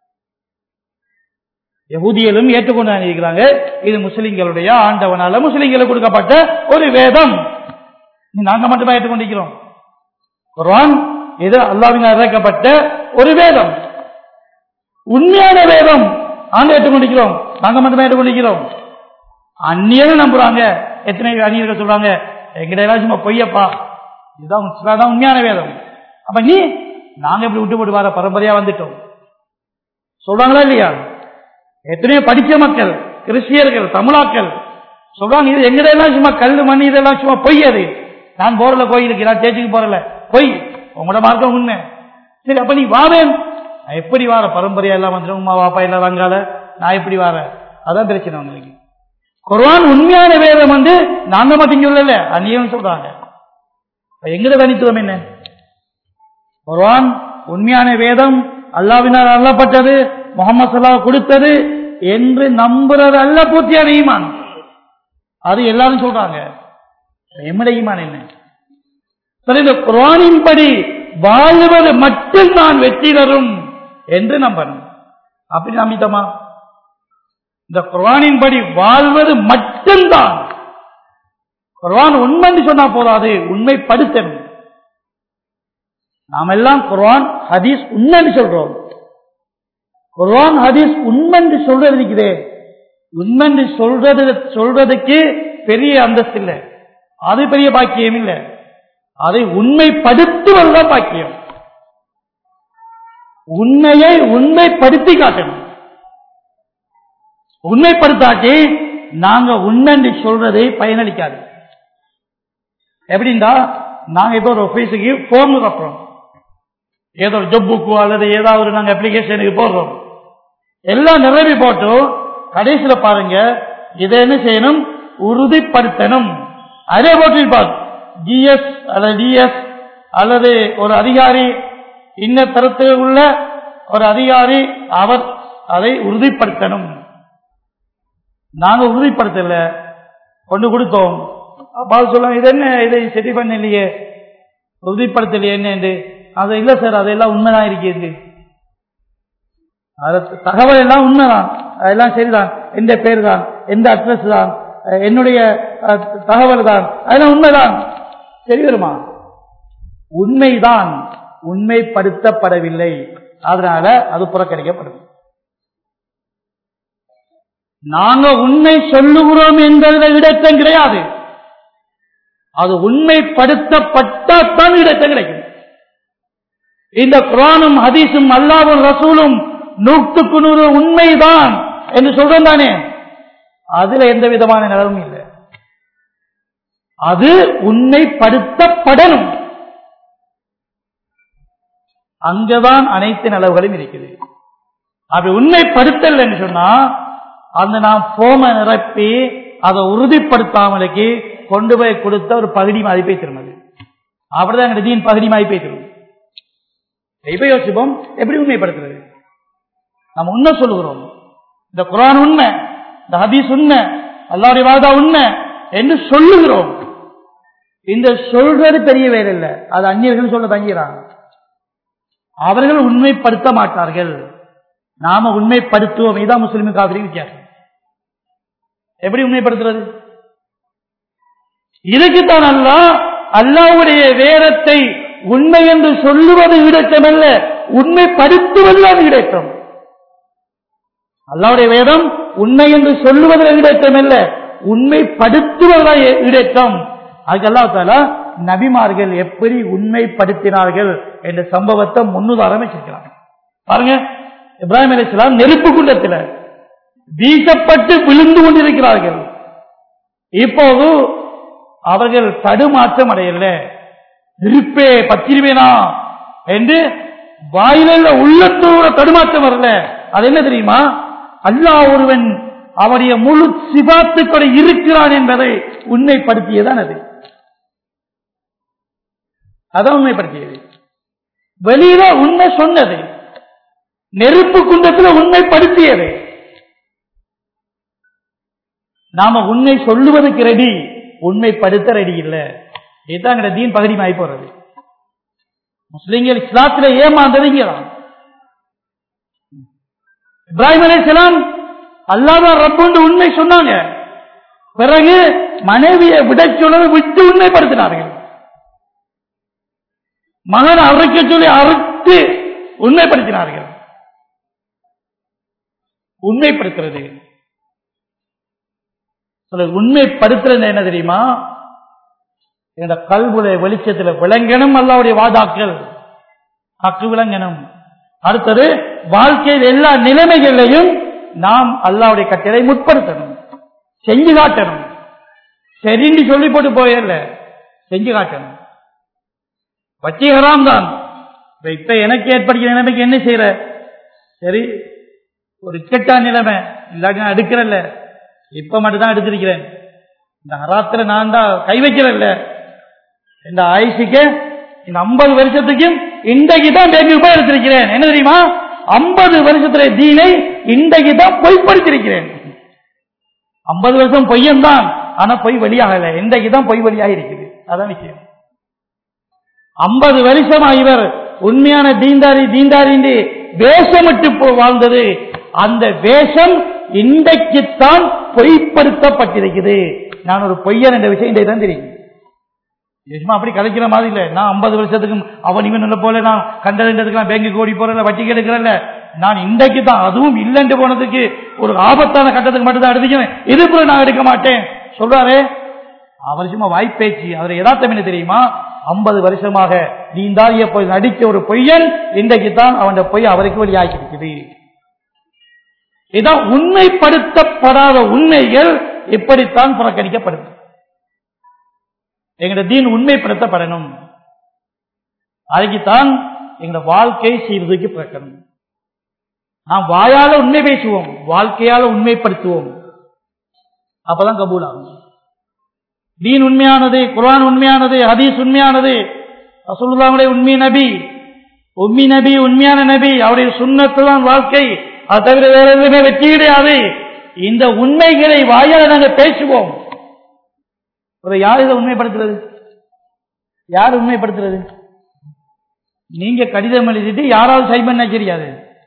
யகுதியலும் ஏற்றுக்கொண்டு இருக்கிறாங்க இது முஸ்லிம்களுடைய ஆண்டவனால முஸ்லிம்களுக்கு கொடுக்கப்பட்ட ஒரு வேதம் நாங்க மட்டுமே ஏற்றுக்கொண்டிருக்கிறோம் குர்ஆன் இது அல்லாவினால் இறக்கப்பட்ட ஒரு வேதம் உண்மையான வேதம் நாங்க ஏற்றுக்கொண்டிருக்கிறோம் நாங்க மட்டுமே ஏற்றுக்கொண்டிருக்கிறோம் அந்நியரும் நம்புறாங்க எத்தனை அந்நியர்கள் சொல்றாங்க எங்கிட்ட எல்லாம் சும்மா பொய்யப்பா இதுதான் இஸ்லாம் உண்மையான வேதம் அப்ப நீ நாங்க இப்படி விட்டு போட்டு வர பரம்பரையா வந்துட்டோம் சொல்றாங்களா இல்லையா எத்தனையோ படிச்ச மக்கள் கிறிஸ்டியர்கள் தமிழாக்கள் சொல்றாங்க இது எங்கிட்ட எல்லாம் சும்மா கல் மண் இதெல்லாம் சும்மா பொய் அது நான் போறல கோயிலுக்கு நான் சேச்சுக்கு போறல பொய் உங்களோட மார்க்கம் உண்மை சரி அப்ப நீ வாவேன் நான் எப்படி வார பரம்பரையா எல்லாம் வந்துடும் உமா வாப்பா எல்லாம் வாங்கால நான் எப்படி வார அதான் பிரச்சனை உங்களுக்கு குர்ஆன் உண்மையான வேதம் வந்து நாங்க மட்டும் சொல்லல அந்நியம் சொல்றாங்க எங்கட தனித்துவம் என்ன குர்ஆன் உண்மையான வேதம் அல்லாவினால் அள்ளப்பட்டது முகமது சல்லா கொடுத்தது என்று நம்புறது அல்ல பூர்த்தியான ஈமான் அது எல்லாரும் சொல்றாங்க எம்மட ஈமான் என்ன சரி இந்த குர்ஆனின் படி வாழ்வது மட்டும்தான் வெற்றி தரும் என்று நம்பணும் அப்படி நம்பித்தோமா இந்த குர்ஆனின் படி வாழ்வது மட்டும்தான் குர்ஆன் உண்மைன்னு சொன்னா போதாது உண்மைப்படுத்தணும் நாம் எல்லாம் குர்ஆன் ஹதீஸ் உண்மைன்னு சொல்றோம் குர்ஆன் ஹதீஸ் உண்மைன்னு சொல்றது இருக்குதே உண்மைன்னு சொல்றது சொல்றதுக்கு பெரிய அந்தஸ்து இல்லை அது பெரிய பாக்கியம் இல்லை அதை உண்மைப்படுத்துவதுதான் பாக்கியம் உண்மையை உண்மைப்படுத்தி காட்டணும் உண்மைப்படுத்தாட்டி நாங்க உண்மைன்னு சொல்றது பயனளிக்காது எப்படின்னா நாங்க இப்போ ஒரு ஆபீஸுக்கு போன் கட்டுறோம் ஏதோ ஒரு ஜப்புக்கோ அல்லது ஏதாவது ஒரு நாங்க அப்ளிகேஷனுக்கு போடுறோம் எல்லாம் நிறைவி போட்டு கடைசியில பாருங்க இதை என்ன செய்யணும் உறுதிப்படுத்தணும் அதே போட்டிருப்பார் ஜிஎஸ் அல்லது டிஎஸ் அல்லது ஒரு அதிகாரி இன்ன தரத்தில் உள்ள ஒரு அதிகாரி அவர் அதை உறுதிப்படுத்தணும் நாங்க உறுதிப்படுத்தல கொண்டு கொடுத்தோம் அப்பா சொல்லுவோம் இது என்ன இதை செட்டி பண்ணலையே உறுதிப்படுத்தலையே என்ன அது இல்ல சார் அதெல்லாம் உண்மைதான் இருக்கிறது அது தகவல் எல்லாம் உண்மைதான் அதெல்லாம் சரிதான் எந்த பேர் தான் எந்த அட்ரஸ் தான் அஹ் என்னுடைய அஹ், தகவல் தான் அதெல்லாம் உண்மைதான் சரி வருமா உண்மைதான் உண்மைப்படுத்தப்படவில்லை அதனால அது புறக்கணிக்கப்படும் நாங்க உண்மை சொல்லுகிறோம் என்பதில் இடத்தம் கிடையாது அது உண்மைப்படுத்தப்பட்டால் இடத்தம் கிடைக்கும் இந்த குரானும் ஹதீஸும் அல்லாவும் ரசூலும் நூற்றுக்கு நூறு உண்மைதான் என்று சொல்றோம் தானே அதுல எந்த விதமான நிலவும் இல்லை அது உண்மைப்படுத்தப்படணும் அங்கதான் அனைத்து நிலவுகளும் இருக்குது அப்படி உண்மைப்படுத்தல் என்று சொன்னா அந்த நாம் போம நிரப்பி அதை உறுதிப்படுத்தாமலுக்கு கொண்டு போய் கொடுத்த ஒரு பகுதி மதிப்பை திரும்பது அப்படிதான் எங்க தீன் பகுதி மதிப்பை திரும்பும் இப்ப யோசிப்போம் எப்படி உண்மைப்படுத்துறது நம்ம உண்மை சொல்லுகிறோம் இந்த குரான் உண்மை இந்த ஹதீஸ் உண்மை அல்லாவுடைய வாதா உண்மை என்று சொல்லுகிறோம் இந்த சொல்றது பெரிய வேலை இல்லை அது அந்நியர்கள் சொல்ல தங்கிறாங்க அவர்கள் உண்மைப்படுத்த மாட்டார்கள் நாம உண்மைப்படுத்துவோம் இதான் முஸ்லிம் காவிரி வித்தியாசம் எப்படி உண்மைப்படுத்துறது இதுக்குத்தான் அல்லா அல்லாவுடைய வேதத்தை உண்மை என்று சொல்லுவது இடத்தமல்ல உண்மைப்படுத்துவதுதான் இடத்தம் அல்லாவுடைய வேதம் உண்மை என்று சொல்லுவதில் இடத்தமல்ல உண்மைப்படுத்துவதுதான் இடத்தம் அதுக்கு அல்லா தாலா நபிமார்கள் எப்படி உண்மைப்படுத்தினார்கள் என்ற சம்பவத்தை முன்னுதாரம் வச்சிருக்கிறாங்க பாருங்க இப்ராஹிம் அலிஸ்லாம் நெருப்பு குண்டத்தில் வீசப்பட்டு விழுந்து கொண்டிருக்கிறார்கள் இப்போது அவர்கள் தடுமாற்றம் அடையல இருப்பே பத்திருவேனா என்று வாயில உள்ளத்தோட தடுமாற்றம் வரல அது என்ன தெரியுமா அல்லாஹ் ஒருவன் அவருடைய முழு சிபாத்துக்களை இருக்கிறான் என்பதை உண்மைப்படுத்தியதான் அது அதான் உண்மைப்படுத்தியது வெளியில உண்மை சொன்னது நெருப்பு குண்டத்தில் உண்மைப்படுத்தியது நாம உண்மை சொல்லுவதற்கு ரெடி உண்மைப்படுத்த ரெடி இல்லை இதுதான் தீன் பகுதி மாறி போறது முஸ்லிம்கள் இஸ்லாத்துல ஏமாந்தது இங்கதான் இப்ராஹிம் அலிஸ்லாம் அல்லாதான் ரப்புண்டு உண்மை சொன்னாங்க பிறகு மனைவியை விட சொன்னதை விட்டு உண்மைப்படுத்தினார்கள் மகன் அறுக்க சொல்லி அறுத்து உண்மைப்படுத்தினார்கள் உண்மைப்படுத்துறது சில உண்மைப்படுத்துறது என்ன தெரியுமா இந்த கல்வுடைய வெளிச்சத்தில் விளங்கணும் அல்லாவுடைய வாதாக்கள் ஹக்கு விளங்கணும் அடுத்தது வாழ்க்கையில் எல்லா நிலைமைகளையும் நாம் அல்லாவுடைய கட்டளை முற்படுத்தணும் செஞ்சு காட்டணும் சரின்னு சொல்லி போட்டு போயிடல செஞ்சு காட்டணும் வச்சீகராம் தான் இப்ப இப்ப எனக்கு ஏற்படுகிற நிலைமைக்கு என்ன செய்யற சரி ஒரு இக்கட்டா நிலைமை இல்லாட்டி நான் எடுக்கிறல்ல இப்ப மட்டும் தான் எடுத்திருக்கிறேன் இந்த ஹராத்துல நான் தான் கை வைக்கிறல்ல இந்த ஆயுஷுக்கு இந்த ஐம்பது வருஷத்துக்கும் இன்றைக்கு தான் பேங்கு போய் எடுத்திருக்கிறேன் என்ன தெரியுமா ஐம்பது வருஷத்துல தீனை இன்றைக்கு தான் பொய்ப்படுத்திருக்கிறேன் ஐம்பது வருஷம் பொய்யன் தான் ஆனா பொய் வெளியாகல இன்றைக்கு தான் பொய் வெளியாக இருக்குது அதான் விஷயம் ஐம்பது வருஷமா இவர் உண்மையான தீந்தாரி தீந்தாரி வேஷமிட்டு போ- வாழ்ந்தது அந்த வேஷம் இன்றைக்குத்தான் பொய்ப்படுத்தப்பட்டிருக்குது நான் ஒரு பொய்யன் என்ற விஷயம் இன்றைக்கு தான் தெரியும் இது சும்மா அப்படி கலைக்கிற மாதிரி இல்ல நான் ஐம்பது வருஷத்துக்கு அவன் இவன் போல நான் கண்டறிந்ததுக்கு பேங்கு ஓடி போறேன் வட்டி கெடுக்கிறேன் நான் இன்றைக்கு தான் அதுவும் இல்லைன்னு போனதுக்கு ஒரு ஆபத்தான கட்டத்துக்கு மட்டும் தான் எடுத்துக்கிறேன் இது போல நான் எடுக்க மாட்டேன் சொல்றாரு அவர் சும்மா வாய்ப்பேச்சு அவர் யதார்த்தம் என்ன தெரியுமா ஐம்பது வருஷமாக நீந்தாரிய போய் நடிக்க ஒரு பொய்யன் இன்றைக்கு தான் அவன் பொய் அவருக்கு வெளியாகி இருக்குது இதான் உண்மைப்படுத்தப்படாத உண்மைகள் இப்படித்தான் புறக்கணிக்கப்படுது எங்களோட தீன் உண்மைப்படுத்தப்படணும் அதுக்குத்தான் எங்களோட வாழ்க்கை சீர்தூக்கி பிறக்கணும் நாம் வாயால உண்மை பேசுவோம் வாழ்க்கையால உண்மைப்படுத்துவோம் அப்பதான் கபூல் ஆகும் தீன் உண்மையானது குர்ஆன் உண்மையானது ஹதீஸ் உண்மையானது ரசூலுல்லாஹுடைய உண்மை நபி உம்மி நபி உண்மையான நபி அவருடைய சுண்ணத்து தான் வாழ்க்கை அது தவிர வேற எதுவுமே வெற்றி கிடையாது இந்த உண்மைகளை வாயால நாங்கள் பேசுவோம் ஒரு யார் இதை உண்மைப்படுத்துறது யார் உண்மைப்படுத்துறது நீங்க கடிதம் எழுதிட்டு யாராவது சைன் பண்ண தெரியாது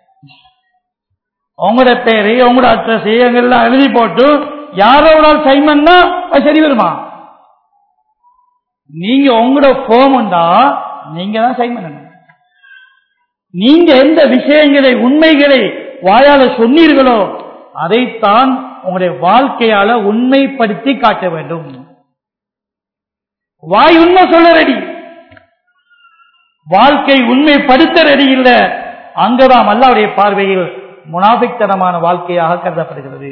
உங்களோட பேரு உங்களோட அட்ரஸ் எல்லாம் எழுதி போட்டு யாரோ ஒரு ஆள் சைன் பண்ணா அது சரி வருமா நீங்க உங்களோட ஃபோம் உண்டா நீங்க தான் சைன் பண்ணணும் நீங்க எந்த விஷயங்களை உண்மைகளை வாயால சொன்னீர்களோ அதைத்தான் உங்களுடைய வாழ்க்கையால உண்மைப்படுத்தி காட்ட வேண்டும் வாய் உண்மை சொல்ல ரெடி வாழ்க்கை உண்மைப்படுத்த ரெடி இல்ல அங்கதான் அல்லாவுடைய பார்வையில் முனாபிக்தனமான வாழ்க்கையாக கருதப்படுகிறது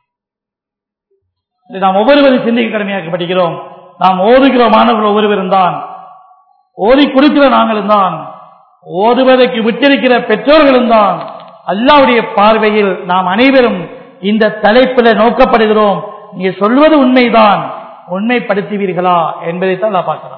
இதை நாம் ஒவ்வொருவரும் சிந்திக்க கடமையாக்கப்படுகிறோம் நாம் ஓதுகிற மாணவர்கள் ஒவ்வொருவரும் தான் ஓதி கொடுக்கிற நாங்களும் தான் ஓதுவதற்கு விட்டிருக்கிற பெற்றோர்களும் தான் அல்லாவுடைய பார்வையில் நாம் அனைவரும் இந்த தலைப்பில் நோக்கப்படுகிறோம் நீங்க சொல்வது உண்மைதான் உண்மைப்படுத்துவீர்களா என்பதைத்தான் நான் பார்க்கிறோம்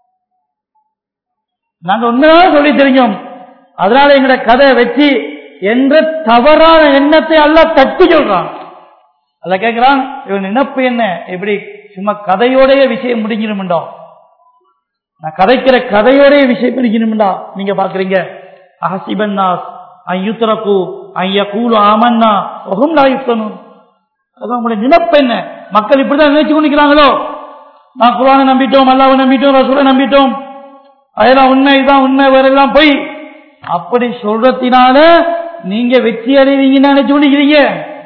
நாங்க உண்மையாக சொல்லி தெரிஞ்சோம் அதனால எங்கட கதை வச்சு என்ற தவறான எண்ணத்தை எல்லாம் தட்டி சொல்றான் அல்ல கேட்கிறான் இவன் நினைப்பு என்ன இப்படி சும்மா கதையோடைய விஷயம் முடிஞ்சிருமுண்டா நான் கதைக்கிற கதையோடைய விஷயம் முடிக்கணும்டா நீங்க பாக்குறீங்க அஹசிபன்னாஸ் ஐயுத்தரகு ஐயகூலு ஆமன்னா ஒகும் லாயுத்தனும் அதான் உங்களுடைய நினைப்பு என்ன மக்கள் இப்படிதான் நினைச்சு கொண்டிருக்கிறாங்களோ நான் குரானை நம்பிட்டோம் அல்லாவை நம்பிட்டோம் ரசூலை நம்பிட்டோம் அதெல்லாம் உண்மை இதான் உண்மை வேறெல்லாம் போய் அப்படி சொல்றதுனால நீங்க வெற்றி அடைவீங்கன்னு நினைச்சு கொண்டிருக்கிறீங்க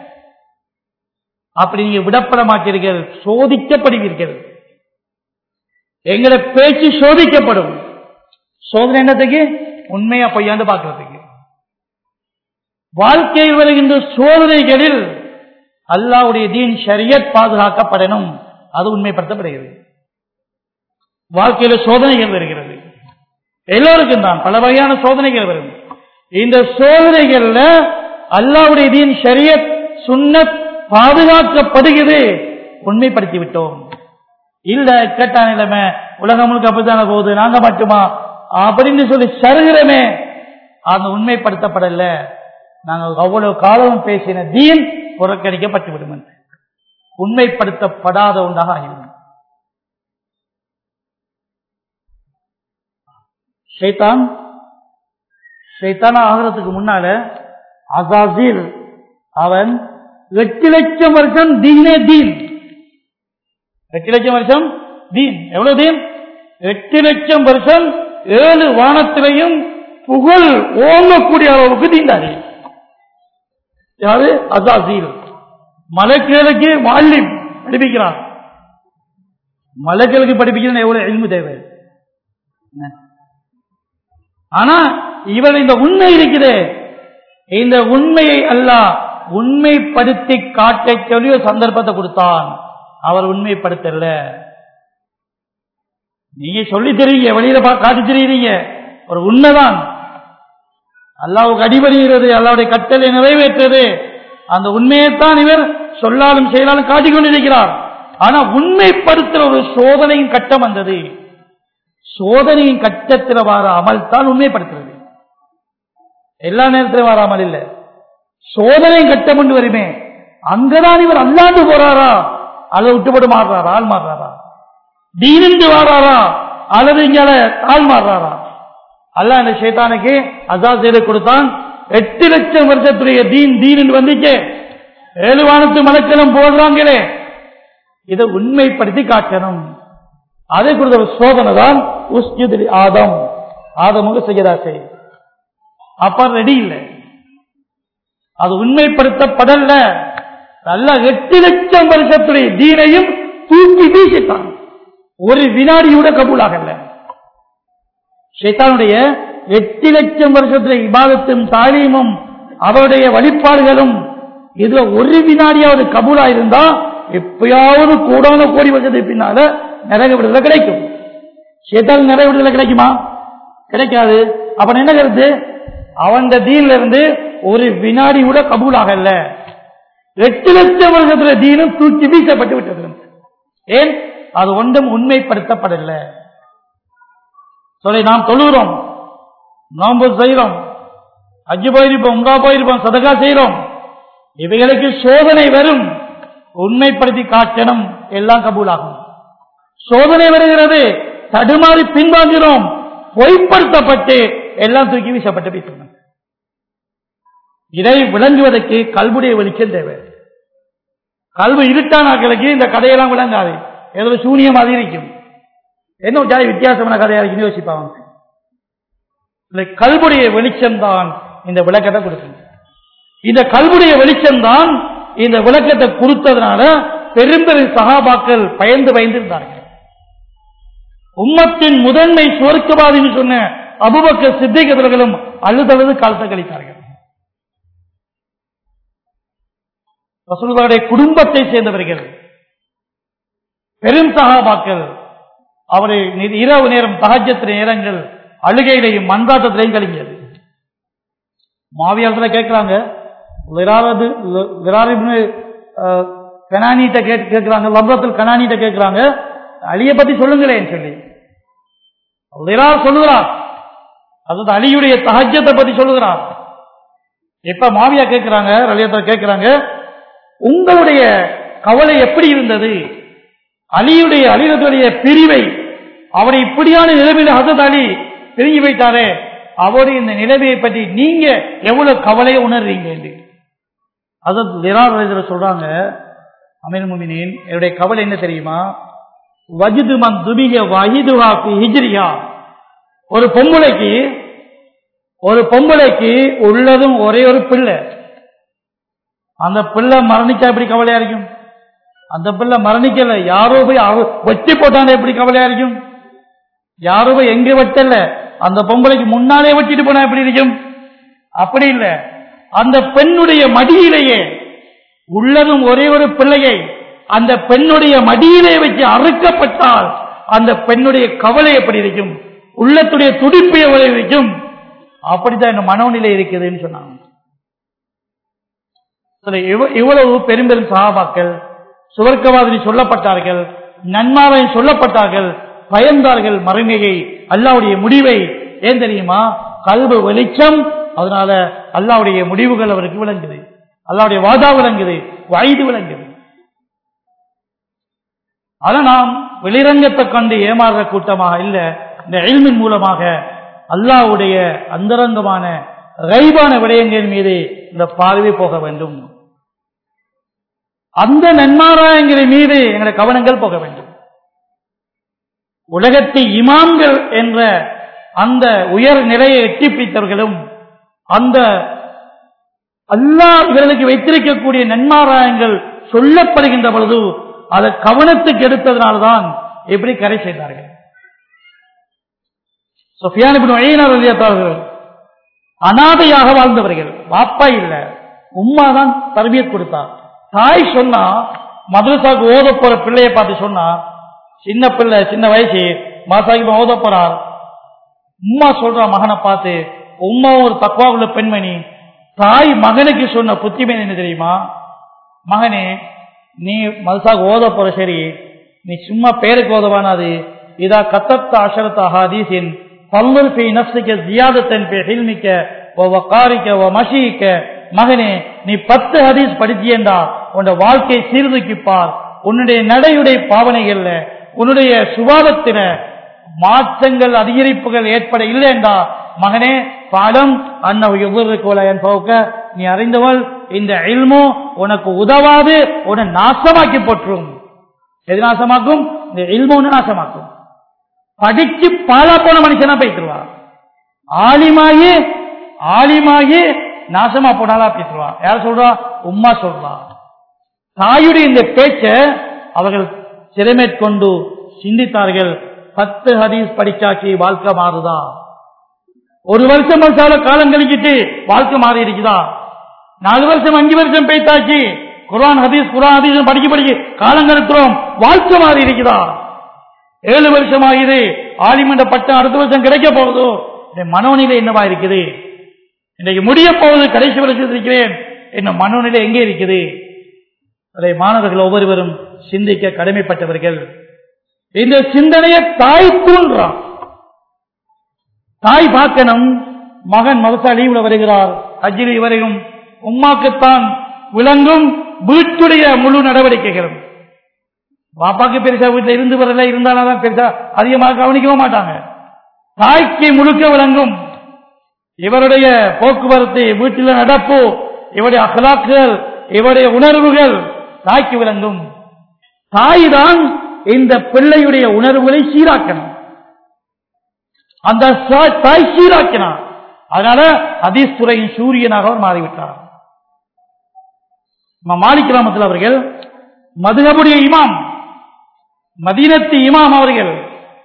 அப்படி நீங்க விடப்பட மாட்டீர்கள் சோதிக்கப்படுவீர்கள் எங்களை பேச்சு சோதிக்கப்படும் சோதனை என்னத்துக்கு உண்மையா பொய்யாண்டு பார்க்கறதுக்கு வாழ்க்கையில் வருகின்ற சோதனைகளில் அல்லாவுடைய தீன் ஷரியத் பாதுகாக்கப்படணும் அது உண்மைப்படுத்தப்படுகிறது வாழ்க்கையில சோதனைகள் வருகிறது எல்லோருக்கும் தான் பல வகையான சோதனைகள் வரும் இந்த சோதனைகள்ல அல்லாவுடைய தீன் ஷரியத் சுன்னத் பாதுகாக்கப்படுகிறது உண்மைப்படுத்தி விட்டோம் இல்ல கேட்டா நிலைமை உலகம் முழுக்க அப்படித்தான போகுது நாங்க மட்டுமா அப்படின்னு சொல்லி சருகிறமே அந்த உண்மைப்படுத்தப்படல நாங்க அவ்வளவு காலம் பேசின தீன் புறக்கணிக்கப்பட்டு விடும் என்று. உண்மைப்படுத்தப்படாத ஒன்றாக ஆகிவிடும் ஷைத்தான் ஷைத்தானா ஆகிறதுக்கு முன்னால அசாசில் அவன் எட்டு லட்சம் வருஷம் தீனே தீன் எட்டு லட்சம் வருஷம் தீன் எவ்வளவு தீன் எட்டு லட்சம் வருஷம் ஏழு வானத்திலையும் புகழ் ஓங்கக்கூடிய அளவுக்கு தீண்டாரு யாரு அசாசீல் மலைக்கேளுக்கு வாழ்லி படிப்பிக்கிறான் மலைக்கேளுக்கு படிப்பிக்கிறான் எவ்வளவு எல்மு தேவை என்ன? ஆனா இவர் இந்த உண்மை இருக்கிறே இந்த உண்மையை அல்ல உண்மைப்படுத்தி காட்ட சொல்லி ஒரு சந்தர்ப்பத்தை கொடுத்தான் அவர் உண்மைப்படுத்தல நீங்க சொல்லி தெரியுங்க வெளியில பா- காட்டி தெரியுறீங்க ஒரு உண்மைதான் அல்லாவுக்கு அடிபடுகிறது அல்லாவுடைய கட்டளை நிறைவேற்றது அந்த உண்மையைத்தான் இவர் சொல்லாலும் செயலாலும் காட்டிக் கொண்டிருக்கிறார் ஆனா உண்மைப்படுத்துற ஒரு சோதனையின் கட்டம் வந்தது சோதனையின் கட்டத்தில் வர அமல் தான் உண்மைப்படுத்துறது எல்லா நேரத்திலும் வர அமல் இல்ல சோதனையின் கட்டம் கொண்டு வருமே அங்கதான் இவர் அல்லாண்டு போறாரா அதை விட்டுப்பட்டு மாறுறாரா ஆள் மாறுறாரா தீனிந்து வாராரா அல்லது இங்கால ஆள் மாறுறாரா அல்ல அந்த ஷைத்தானுக்கு அசாசேலை கொடுத்தான் எட்டு லட்சம் வருஷத்துடைய தீன் தீன் வந்துச்சு ஏழு வானத்து மலக்கலம் போடுறாங்களே இதை உண்மைப்படுத்தி காட்டணும் அதை கொடுத்த ஒரு சோதனை தான் உஸ்ஜித் ஆதம் ஆதமுக செய்யதா செய் அப்ப ரெடி இல்லை அது உண்மைப்படுத்தப்படல நல்ல எட்டு லட்சம் வருஷத்துடைய தீனையும் தூக்கி வீசிட்டான் ஒரு வினாடியோட கபூலாகல ஷைத்தானுடைய எட்டு லட்சம் வருஷத்துடைய இபாதத்தும் தாலீமும் அவருடைய வழிபாடுகளும் இதுல ஒரு வினாடியாவது கபூலா இருந்தா எப்பயாவது கூடான கோடி வருஷத்துக்கு பின்னால நிறைய விடுதலை கிடைக்கும் ஷேத்தான் நிறைய விடுதலை கிடைக்குமா கிடைக்காது அப்ப என்ன கருத்து அவன் தீன்ல இருந்து ஒரு வினாடி கூட கபூலாகல எட்டு லட்சம் வருஷத்துல தீனும் தூக்கி வீசப்பட்டு விட்டது ஏன் அது ஒன்றும் உண்மைப்படுத்தப்படல சொல்லி நாம் தொழுகிறோம் நோன்பு செய்கிறோம் அஜி போயிருப்போம் உங்கா போயிருப்போம் சதகா செய்கிறோம் இவைகளுக்கு சோதனை வரும் உண்மைப்படுத்தி காட்டணும் எல்லாம் கபூலாகும் சோதனை வருகிறது தடுமாறி பின்வாங்கிறோம் பொய்ப்படுத்தப்பட்டு எல்லாம் தூக்கி வீசப்பட்டு பேசணும் இதை விளங்குவதற்கு கல்புடைய வெளிச்சம் தேவை கல்வி இருட்டானாக்களுக்கு இந்த கதையெல்லாம் விளங்காது ஏதோ சூனியம் மாதிரி இருக்கும் என்ன ஜாதி வித்தியாசமான கதையா இருக்குன்னு யோசிப்பாங்க இந்த கல்புடைய வெளிச்சம் தான் இந்த விளக்கத்தை கொடுக்கும் இந்த கல்புடைய வெளிச்சம் தான் இந்த விளக்கத்தை கொடுத்ததுனால பெரும்பெரும் சகாபாக்கள் பயந்து பயந்து இருந்தார்கள் உம்மத்தின் முதன்மை சுவர்க்கவாதின்னு சொன்ன அபுபக்க சித்திகர்களும் அழுதழுது காலத்தை கழித்தார்கள் ரசூலுல்லாவுடைய குடும்பத்தை சேர்ந்தவர்கள் பெரும் சகாபாக்கள் அவரை இரவு நேரம் தகஜத்து நேரங்கள் அழுகையிலையும் மன்றாட்டத்திலையும் கழிஞ்சது மாவியாரத்தில் கேட்கிறாங்க கனானிட்ட கேட்கிறாங்க லப்ரத்தில் கனானிட்ட கேட்கிறாங்க அலிய பத்தி சொல்லுங்களேன் சொல்லி விரார் சொல்லுகிறார் அதாவது அலியுடைய தகஜத்தை பத்தி சொல்லுகிறார் இப்ப மாவியா கேட்கிறாங்க ரலியத்தில் கேட்கிறாங்க உங்களுடைய கவலை எப்படி இருந்தது அலியுடைய அலிரத்துடைய பிரிவை அவரை இப்படியான நிலைமையில் ஹசத் அலி பிரிஞ்சு வைத்தாரே அவருடைய இந்த நிலைமையை பற்றி நீங்க எவ்வளவு கவலையை உணர்றீங்க என்று ஹசத் லிரார் சொல்றாங்க அமீர் முமினின் என்னுடைய கவலை என்ன தெரியுமா வஜிது மன் துபிக வஹிதுஹா ஃபி ஹிஜ்ரியா ஒரு பொம்பளைக்கு ஒரு பொம்பளைக்கு உள்ளதும் ஒரே ஒரு பிள்ளை அந்த பிள்ளை மரணிச்சா எப்படி கவலையா இருக்கும் அந்த பிள்ளை மரணிக்கல யாரோ போய் வெட்டி போட்டான எப்படி கவலையா இருக்கும் யாரோ போய் எங்க வெட்டல அந்த பொம்பளைக்கு முன்னாலே வெட்டிட்டு போனா எப்படி இருக்கும் அப்படி இல்ல அந்த பெண்ணுடைய மடியிலேயே உள்ளதும் ஒரே ஒரு பிள்ளையை அந்த பெண்ணுடைய மடியிலே வச்சு அறுக்கப்பட்டால் அந்த பெண்ணுடைய கவலை எப்படி இருக்கும் உள்ளத்துடைய துடிப்பு எவ்வளவு இருக்கும் அப்படித்தான் இந்த மனோநிலை இருக்குதுன்னு சொன்னாங்க இவ்வளவு பெரும் பெரும் சகாபாக்கள் சுவர்க்கவாதி சொல்லப்பட்டார்கள் நன்மாவை சொல்லப்பட்டார்கள் பயந்தார்கள் மறுமையை அல்லாவுடைய முடிவை ஏன் தெரியுமா கல்வு வெளிச்சம் அதனால அல்லாவுடைய முடிவுகள் அவருக்கு விளங்குது அல்லாவுடைய வாதா விளங்குது வயது விளங்குது அதை நாம் வெளிரங்கத்தை கண்டு ஏமாறுற கூட்டமாக இல்ல இந்த எல்மின் மூலமாக அல்லாவுடைய அந்தரங்கமான ரைபான விடயங்கள் மீது இந்த பார்வை போக வேண்டும் அந்த நன்மாராயங்களின் மீது எங்களுடைய கவனங்கள் போக வேண்டும் உலகத்தை இமாம்கள் என்ற அந்த உயர் நிலையை எட்டி பிடித்தவர்களும் அந்த அல்லா இவர்களுக்கு வைத்திருக்கக்கூடிய நன்மாராயங்கள் சொல்லப்படுகின்ற பொழுது அதை கவனத்துக்கு எடுத்ததனால்தான் எப்படி கரை செய்தார்கள் சொஃபியானவர்கள் அனாதையாக வாழ்ந்தவர்கள் வாப்பா இல்ல உம்மா தான் தர்பியத் கொடுத்தார் தாய் சொன்னா மதுரசாக்கு ஓத போற பிள்ளைய பார்த்து சொன்னா சின்ன பிள்ளை சின்ன வயசு மாசாக்கி ஓத போறார் உம்மா சொல்ற மகனை பார்த்து உம்மா ஒரு தக்குவா உள்ள பெண்மணி தாய் மகனுக்கு சொன்ன புத்திமன் என்ன தெரியுமா மகனே நீ மதுசாக்கு ஓத போற சரி நீ சும்மா பேருக்கு ஓதவானாது இதா கத்தத்த அஷரத்த ஹாதீசின் பல்லுர் பி நப்சிக்க ஜியாதத்தன் பே ஹில்மிக்க ஓ வக்காரிக்க ஓ மஷிக்க மகனே நீ பத்து ஹதீஸ் படித்தியண்டா உன் வாழ்க்கை சீர்தூக்கிப்பார் உன்னுடைய நடையுடைய பாவனைகள்ல உன்னுடைய சுபாவத்தின மாற்றங்கள் அதிகரிப்புகள் ஏற்பட இல்லை என்றா மகனே பாடம் அன்ன எவ்வளவு போக்க நீ அறிந்தவள் இந்த இல்மோ உனக்கு உதவாது உன்னை நாசமாக்கி போற்றும் எது நாசமாக்கும் இந்த இல்மோ உன்னை நாசமாக்கும் படிச்சு பாலா போன மனுஷனா போய்த்துருவா ஆலிமாகி ஆலிமாகி நாசமா போனாலா பேசுவா யார் சொல்றா உம்மா சொல்றா தாயுடைய இந்த பேச்ச அவர்கள் சிறைமேற்கொண்டு சிந்தித்தார்கள் பத்து ஹதீஸ் படிச்சாச்சு வாழ்க்கை மாறுதா ஒரு வருஷம் வருஷால காலம் கழிக்கிட்டு வாழ்க்கை மாறி இருக்குதா நாலு வருஷம் அஞ்சு வருஷம் பேய்த்தாச்சு குரான் ஹதீஸ் குரான் ஹதீஸ் படிக்க படிக்க காலம் கழிக்கிறோம் வாழ்க்கை மாறி இருக்குதா ஏழு வருஷம் ஆகுது ஆலிமன்ற பட்டம் அடுத்த வருஷம் கிடைக்க போகுதோ என் மனோநிலை என்னவா இருக்குது இன்னைக்கு முடிய போவது கடைசி வருஷத்தில் இருக்கிறேன் என்ன மனோநிலை எங்கே இருக்குது அதை மாணவர்கள் ஒவ்வொருவரும் சிந்திக்க கடமைப்பட்டவர்கள் இந்த சிந்தனையை தாய் தூண்டுறான் தாய் பார்க்கணும் மகன் மவசா லீவ்ல வருகிறார் அஜிலி வரையும் உம்மாக்குத்தான் விளங்கும் வீட்டுடைய முழு நடவடிக்கைகளும் பாப்பாக்கு பெருசா வீட்டுல இருந்து வரல இருந்தாலும் பெருசா அதிகமாக கவனிக்கவும் மாட்டாங்க தாய்க்கு முழுக்க விளங்கும் இவருடைய போக்குவரத்து வீட்டில் நடப்பு இவருடைய அகலாக்குகள் இவருடைய உணர்வுகள் தாய்க்கு விளங்கும் தாய் தான் இந்த பிள்ளையுடைய உணர்வுகளை சீராக்கணும் அந்த சா- தாய் சீராக்கினார் அதனால ஹதீஸ் துறையின் சூரியனாக அவர் மாறிவிட்டார் நம்ம மாலிக் கிராமத்தில் அவர்கள் மதுகபுடைய இமாம் மதீனத்து இமாம் அவர்கள்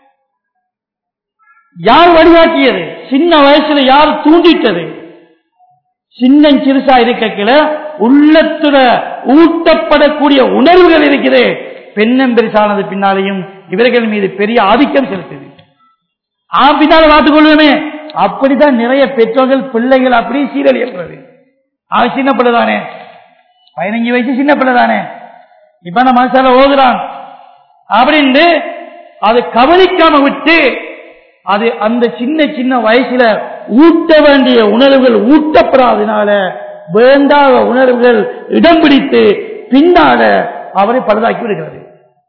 யார் வழிகாட்டியது சின்ன வயசுல யார் தூண்டிட்டது சின்ன சிறுசா இருக்கல உள்ளத்துல ஊட்டப்படக்கூடிய உணர்வுகள் இருக்குது பெண்ணம் பெருசானது பின்னாலேயும் இவர்கள் மீது பெரிய ஆதிக்கம் செலுத்துது ஆப்பினால பார்த்துக் கொள்வோமே அப்படித்தான் நிறைய பெற்றோர்கள் பிள்ளைகள் அப்படி சீரழியப்படுறது அவன் சின்ன பிள்ளை தானே பதினஞ்சு வயசு சின்ன பிள்ளை தானே இப்ப நம்ம மனசால ஓதுறான் அப்படின்னு அது கவனிக்காம விட்டு அது அந்த சின்ன சின்ன வயசுல ஊட்ட வேண்டிய உணர்வுகள் ஊட்டப்படாதனால வேண்டாத உணர்வுகள் இடம் பிடித்து பின்னால அவரை பழுதாக்கி விடுகிறது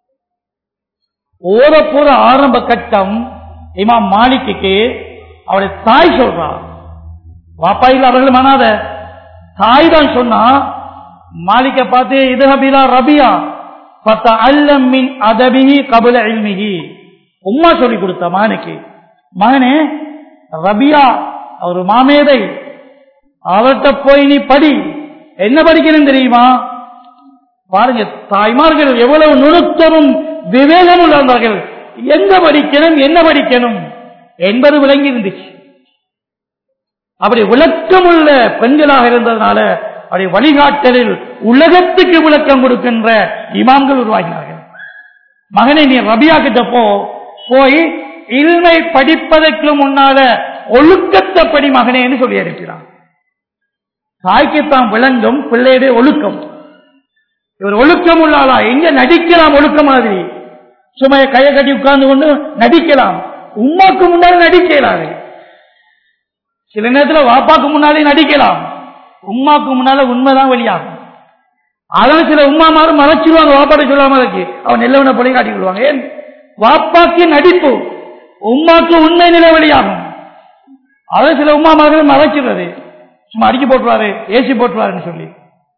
ஓத போற ஆரம்ப கட்டம் இமாம் மாலிக்கு அவருடைய தாய் சொல்றார் வாப்பாயில் அவர்கள் மனாத தாய் தான் சொன்னா மாலிக்க பார்த்து இதுஹபிலா ரபியா பத்த அல்லம் மின் அதபிஹி கபுல இல்மிஹி உம்மா சொல்லி கொடுத்த மகனுக்கு மகனே ரபியா அவர் மாமேதை அவர்கிட்ட போய் நீ படி என்ன படிக்கணும் தெரியுமா பாருங்க தாய்மார்கள் எவ்வளவு நுணுக்கமும் விவேகம் உள்ளவர்கள் எங்க படிக்கணும் என்ன படிக்கணும் என்பது விளங்கி இருந்துச்சு அப்படி விளக்கமுள்ள பெண்களாக இருந்ததுனால அப்படி வழிகாட்டலில் உலகத்துக்கு விளக்கம் கொடுக்கின்ற இமாம்கள் உருவாகினார்கள் மகனை நீ ரபியா கிட்ட போ போய் இல்மை படிப்பதற்கு முன்னால ஒழுக்கத்தை படி மகனேன்னு சொல்லி அனுப்பினான் தாய்க்குத்தான் விளங்கும் பிள்ளையுடைய ஒழுக்கம் இவர் ஒழுக்கம் உள்ளாளா எங்க நடிக்கலாம் ஒழுக்க மாதிரி சுமைய கையை கட்டி உட்கார்ந்து கொண்டு நடிக்கலாம் உமாக்கு முன்னாடி நடிக்கலாது சில நேரத்துல வாப்பாக்கு முன்னாலே நடிக்கலாம் உமாக்கு முன்னால உண்மைதான் வெளியாகும் அதான் சில உமா மாறு மறைச்சிருவாங்க வாப்பாட்ட சொல்லாம இருக்கு அவன் நெல்லவனை போல காட்டி கொள்வாங்க ஏன் வாப்பாக்கு நடிப்பு உமாக்கு உண்மை நிலை வெளியாகும் அதான் சில உமா மார்கள் மறைச்சிடுறது சும்மா அடிக்கி போட்டுருவாரு ஏசி போட்டுருவாருன்னு சொல்லி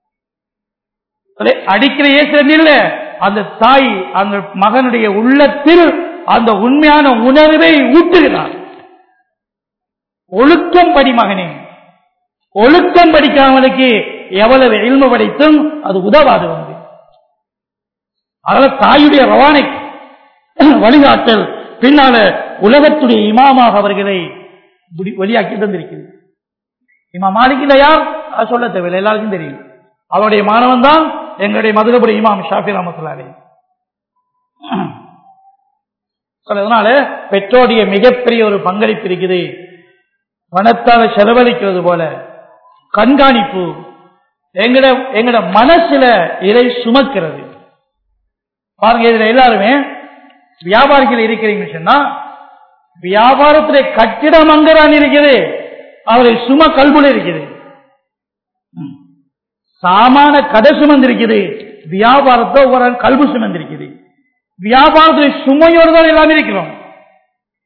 அதே அடிக்கிற ஏசுறது இல்ல அந்த தாய் அந்த மகனுடைய உள்ளத்தில் அந்த உண்மையான உணர்வை ஊட்டுகிறார் ஒழுக்கம் படி மகனே ஒழுக்கம் படிக்காமலுக்கு எவ்வளவு இல்மு படித்தும் அது உதவாது வந்து அதனால தாயுடைய ரவானை வழிகாட்டல் பின்னால உலகத்துடைய இமாமாக அவர்களை விடி- வெளியாக்கி தந்திருக்கிறது இமா மாலிக்கில யார் அது சொல்ல தேவையில்லை எல்லாருக்கும் தெரியும் அவருடைய மாணவன் தான் எங்களுடைய மதுரபுரி இமாம் ஷாஃபி ரமத்துல்லாலே அதனால பெற்றோருடைய மிகப்பெரிய ஒரு பங்களிப்பு இருக்குது பணத்தால செலவழிக்கிறது போல கண்காணிப்பு எங்கட எங்கட மனசுல இதை சுமக்கிறது பாருங்க இதுல எல்லாருமே வியாபாரிகள் இருக்கிறீங்கன்னு சொன்னா வியாபாரத்துல கட்டிடம் அங்கதான் இருக்குது அவரை சும கல்புல இருக்குது ம். சாமான கடை சுமந்திருக்குது வியாபாரத்தை ஒரு கல்பு சுமந்திருக்குது வியாபாரத்தில் சுமையோடு தான் எல்லாமே இருக்கிறோம்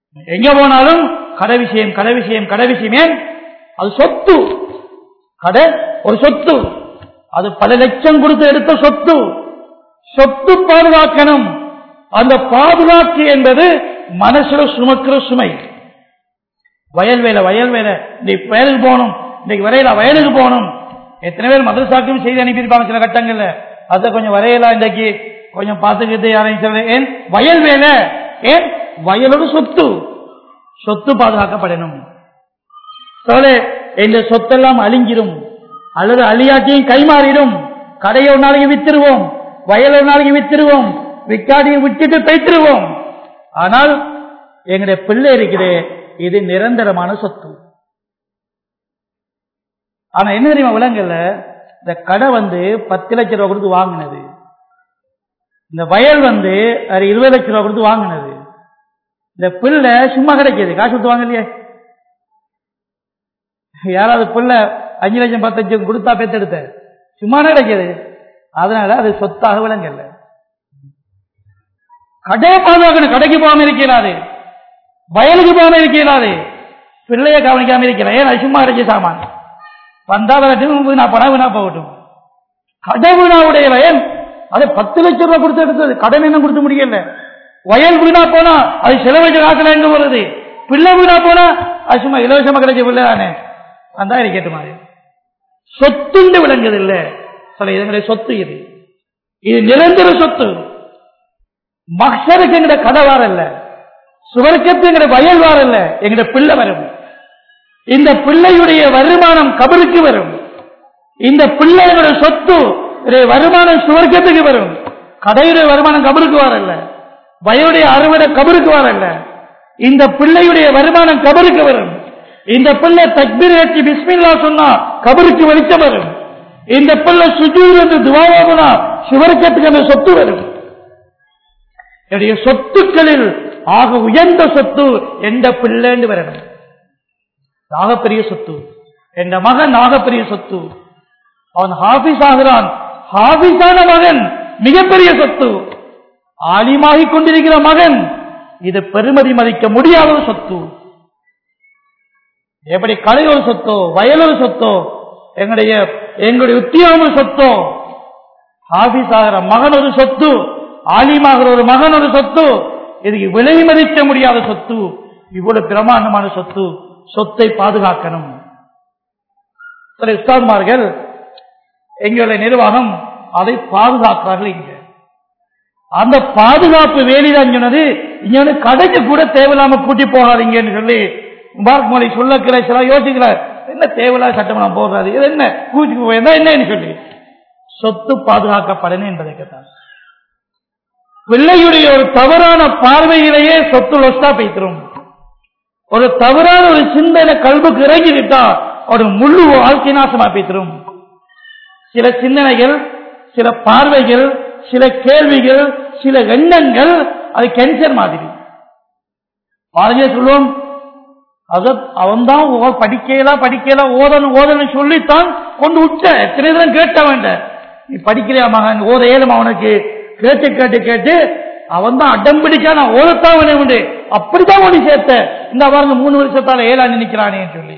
எங்க போனாலும் கடை விஷயம் கடை விஷயம் கடை விஷயம் ஏன் அது சொத்து கடை ஒரு சொத்து அது பல லட்சம் கொடுத்து எடுத்த சொத்து சொத்து பாதுகாக்கணும் அந்த பாதுகாப்பு என்பது மனசுல சுமக்கிற சுமை வயல் வேலை வயல் வேலை இன்னைக்கு வயலுக்கு போகணும் இன்னைக்கு வரையில வயலுக்கு போகணும் எத்தனை பேர் மதரசாக்கும் செய்தி அனுப்பியிருப்பாங்க சில கட்டங்கள்ல அதை கொஞ்சம் வரையலாம் இன்றைக்கு கொஞ்சம் பார்த்துக்கிட்டு யாரையும் சொல்ல ஏன் வயல் வேலை ஏன் வயலோட சொத்து சொத்து பாதுகாக்கப்படணும் சோழே இந்த சொத்தெல்லாம் அழிஞ்சிடும் அல்லது அழியாட்டியும் கைமாறிடும் கடையை ஒரு நாளைக்கு வித்துருவோம் வயல் ஒரு நாளைக்கு வித்துருவோம் விக்காடியை விட்டுட்டு தைத்துருவோம் ஆனால் எங்களுடைய பிள்ளை இருக்கிறே இது நிரந்தரமான சொத்து ஆனா என்ன தெரியுமா விலங்கல்ல இந்த கடை வந்து பத்து லட்சம் ரூபாய் கொடுத்து வாங்கினது இந்த வயல் வந்து அது இருபது லட்சம் ரூபாய் கொடுத்து வாங்கினது இந்த பிள்ளை சும்மா கிடைக்கிது காசு கொடுத்து வாங்கலையே யாராவது பிள்ளை அஞ்சு லட்சம் பத்து லட்சம் கொடுத்தா பெத்தெடுத்த சும்மா கிடைக்கிது அதனால அது சொத்தாக விளங்கல்ல கடையை பாதுகாக்கணும் கடைக்கு போகாம இருக்கிறாரு வயலுக்கு போகாம இருக்கிறாரு பிள்ளைய கவனிக்காம இருக்கிறார் ஏன் அது சும்மா கிடைச்ச சாமான் வந்தா வரட்டும் வீணா போனா வீணா போகட்டும் கடை வீணாவுடைய வயல் அது பத்து லட்சம் ரூபாய் கொடுத்து எடுத்தது கடன் என்ன கொடுத்து முடியல வயல் வீணா போனா அது செலவழிச்ச காசுல எங்க வருது பிள்ளை வீணா போனா அது சும்மா இலவசமா கிடைச்ச பிள்ளை தானே வந்தா இருக்கட்டும் மாதிரி சொத்துண்டு விளங்குது இல்ல சில இதுங்களுடைய சொத்து இது இது நிரந்தர சொத்து மக்சருக்கு எங்கட கடை வாரல்ல சுவர்க்கத்து எங்கட வயல் வாரல்ல எங்கட பிள்ளை வரும் இந்த பிள்ளையுடைய வருமானம் கபருக்கு வரும் இந்த பிள்ளையோட சொத்து இதனுடைய வருமானம் சுவர்க்கத்துக்கு வரும் கடையுடைய வருமானம் கபருக்கு வரல வயலுடைய அறுவடை கபருக்கு வரல இந்த பிள்ளையுடைய வருமானம் கபருக்கு வரும் இந்த பிள்ளை தக்பீர் ஏற்றி பிஸ்மில்லா சொன்னா கபருக்கு வெளிச்சம் வரும் இந்த பிள்ளை சுஜூர் என்று துவாவாகுனா சுவர்க்கத்துக்கு அந்த சொத்து வரும் என்னுடைய சொத்துக்களில் ஆக உயர்ந்த சொத்து எந்த பிள்ளைன்னு வரணும் நாகப்பெரிய சொத்து என் மகன் நாகப்பெரிய சொத்து அவன் ஹாபிஸ் ஆகிறான் ஹாபிஸான மகன் மிகப்பெரிய சொத்து ஆலிமாகி கொண்டிருக்கிற மகன் இது பெருமதி மதிக்க முடியாத ஒரு சொத்து எப்படி கலை ஒரு சொத்தோ வயல் ஒரு சொத்தோ எங்களுடைய எங்களுடைய உத்தியோகம் ஒரு சொத்தோ ஹாபிஸ் ஆகிற மகன் ஒரு சொத்து ஆலிமாகிற ஒரு மகன் ஒரு சொத்து இதுக்கு விலை மதிக்க முடியாத சொத்து இவ்வளவு பிரமாண்டமான சொத்து சொத்தை பாதுகாக்கணும் சில உஸ்தாத்மார்கள் எங்களுடைய நிர்வாகம் அதை பாதுகாக்கிறார்கள் இங்க அந்த பாதுகாப்பு வேலிதான் சொன்னது இங்க வந்து கடைக்கு கூட தேவையில்லாம கூட்டி போகாதீங்கன்னு சொல்லி முபாரக் மொழி சொல்லக்கிற சில யோசிக்கிறார் என்ன தேவையில்லாத சட்டம் போடுறாரு இது என்ன கூட்டி போயிருந்தா என்னன்னு சொல்லி சொத்து பாதுகாக்கப்படணும் என்பதை கேட்டார் பிள்ளையுடைய ஒரு தவறான பார்வையிலேயே சொத்து லொஸ்டா பைத்திரும் ஒரு தவறான ஒரு சிந்தனை கல்வுக்கு இறங்கி விட்டா ஒரு முழு வாழ்க்கை நாசமா பைத்திரும் சில சிந்தனைகள் சில பார்வைகள் சில கேள்விகள் சில எண்ணங்கள் அது கேன்சர் மாதிரி பாருங்க சொல்லுவோம் அவன் தான் படிக்கலாம் படிக்கலாம் ஓதணும் ஓதணும் சொல்லித்தான் கொண்டு விட்ட எத்தனை தினம் கேட்ட வேண்டாம் நீ படிக்கலையா மகன் ஓத ஏழும் அவனுக்கு கேட்டு கேட்டு கேட்டு அவன் தான் அடம் பிடிச்சா நான் ஓதத்தான் வேணும் உண்டு அப்படித்தான் ஒண்ணு சேர்த்த இந்த பாருங்க மூணு வருஷத்தால ஏழா நினைக்கிறானே சொல்லி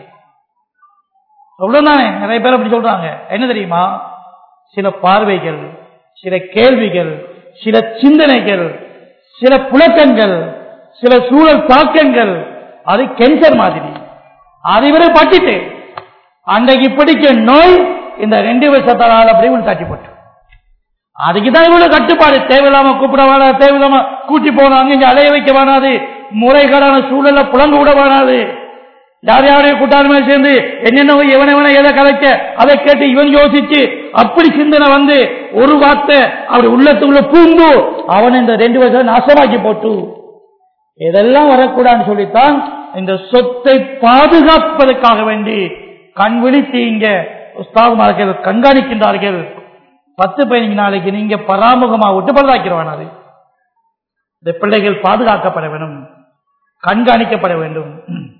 அவ்வளவுதானே நிறைய பேர் அப்படி சொல்றாங்க என்ன தெரியுமா சில பார்வைகள் சில கேள்விகள் சில சிந்தனைகள் சில புழக்கங்கள் சில சூழல் தாக்கங்கள் அது கேன்சர் மாதிரி அதை விட பட்டுட்டு அன்றைக்கு பிடிக்க நோய் இந்த ரெண்டு வருஷத்தால் அப்படி உள்ள தட்டி போட்டு அதுக்குதான் இவ்வளவு கட்டுப்பாடு தேவையில்லாம கூப்பிட வேணாது தேவையில்லாம கூட்டி போகணும் அங்க அலைய வைக்க வேணாது முறைகேடான சூழல்ல புலங்கு விட வேணாது யார் யாரையும் கூட்டாளுமே சேர்ந்து என்னென்ன எவனை எவனை எதை கலைக்க அதை கேட்டு இவன் யோசிச்சு அப்படி சிந்தனை வந்து ஒரு வார்த்தை அப்படி உள்ளத்துக்குள்ள பூந்து அவனை இந்த ரெண்டு வருஷம் நாசமாக்கி போட்டு இதெல்லாம் வரக்கூடாதுன்னு சொல்லித்தான் இந்த சொத்தை பாதுகாப்பதற்காக வேண்டி கண் விழித்து இங்க உஸ்தாகுமார்கள் கண்காணிக்கின்றார்கள் பத்து பதினஞ்சு நாளைக்கு நீங்க பராமுகமா விட்டு பரதாக்கிறவான் அது இந்த பிள்ளைகள் பாதுகாக்கப்பட வேண்டும் கண்காணிக்கப்பட வேண்டும்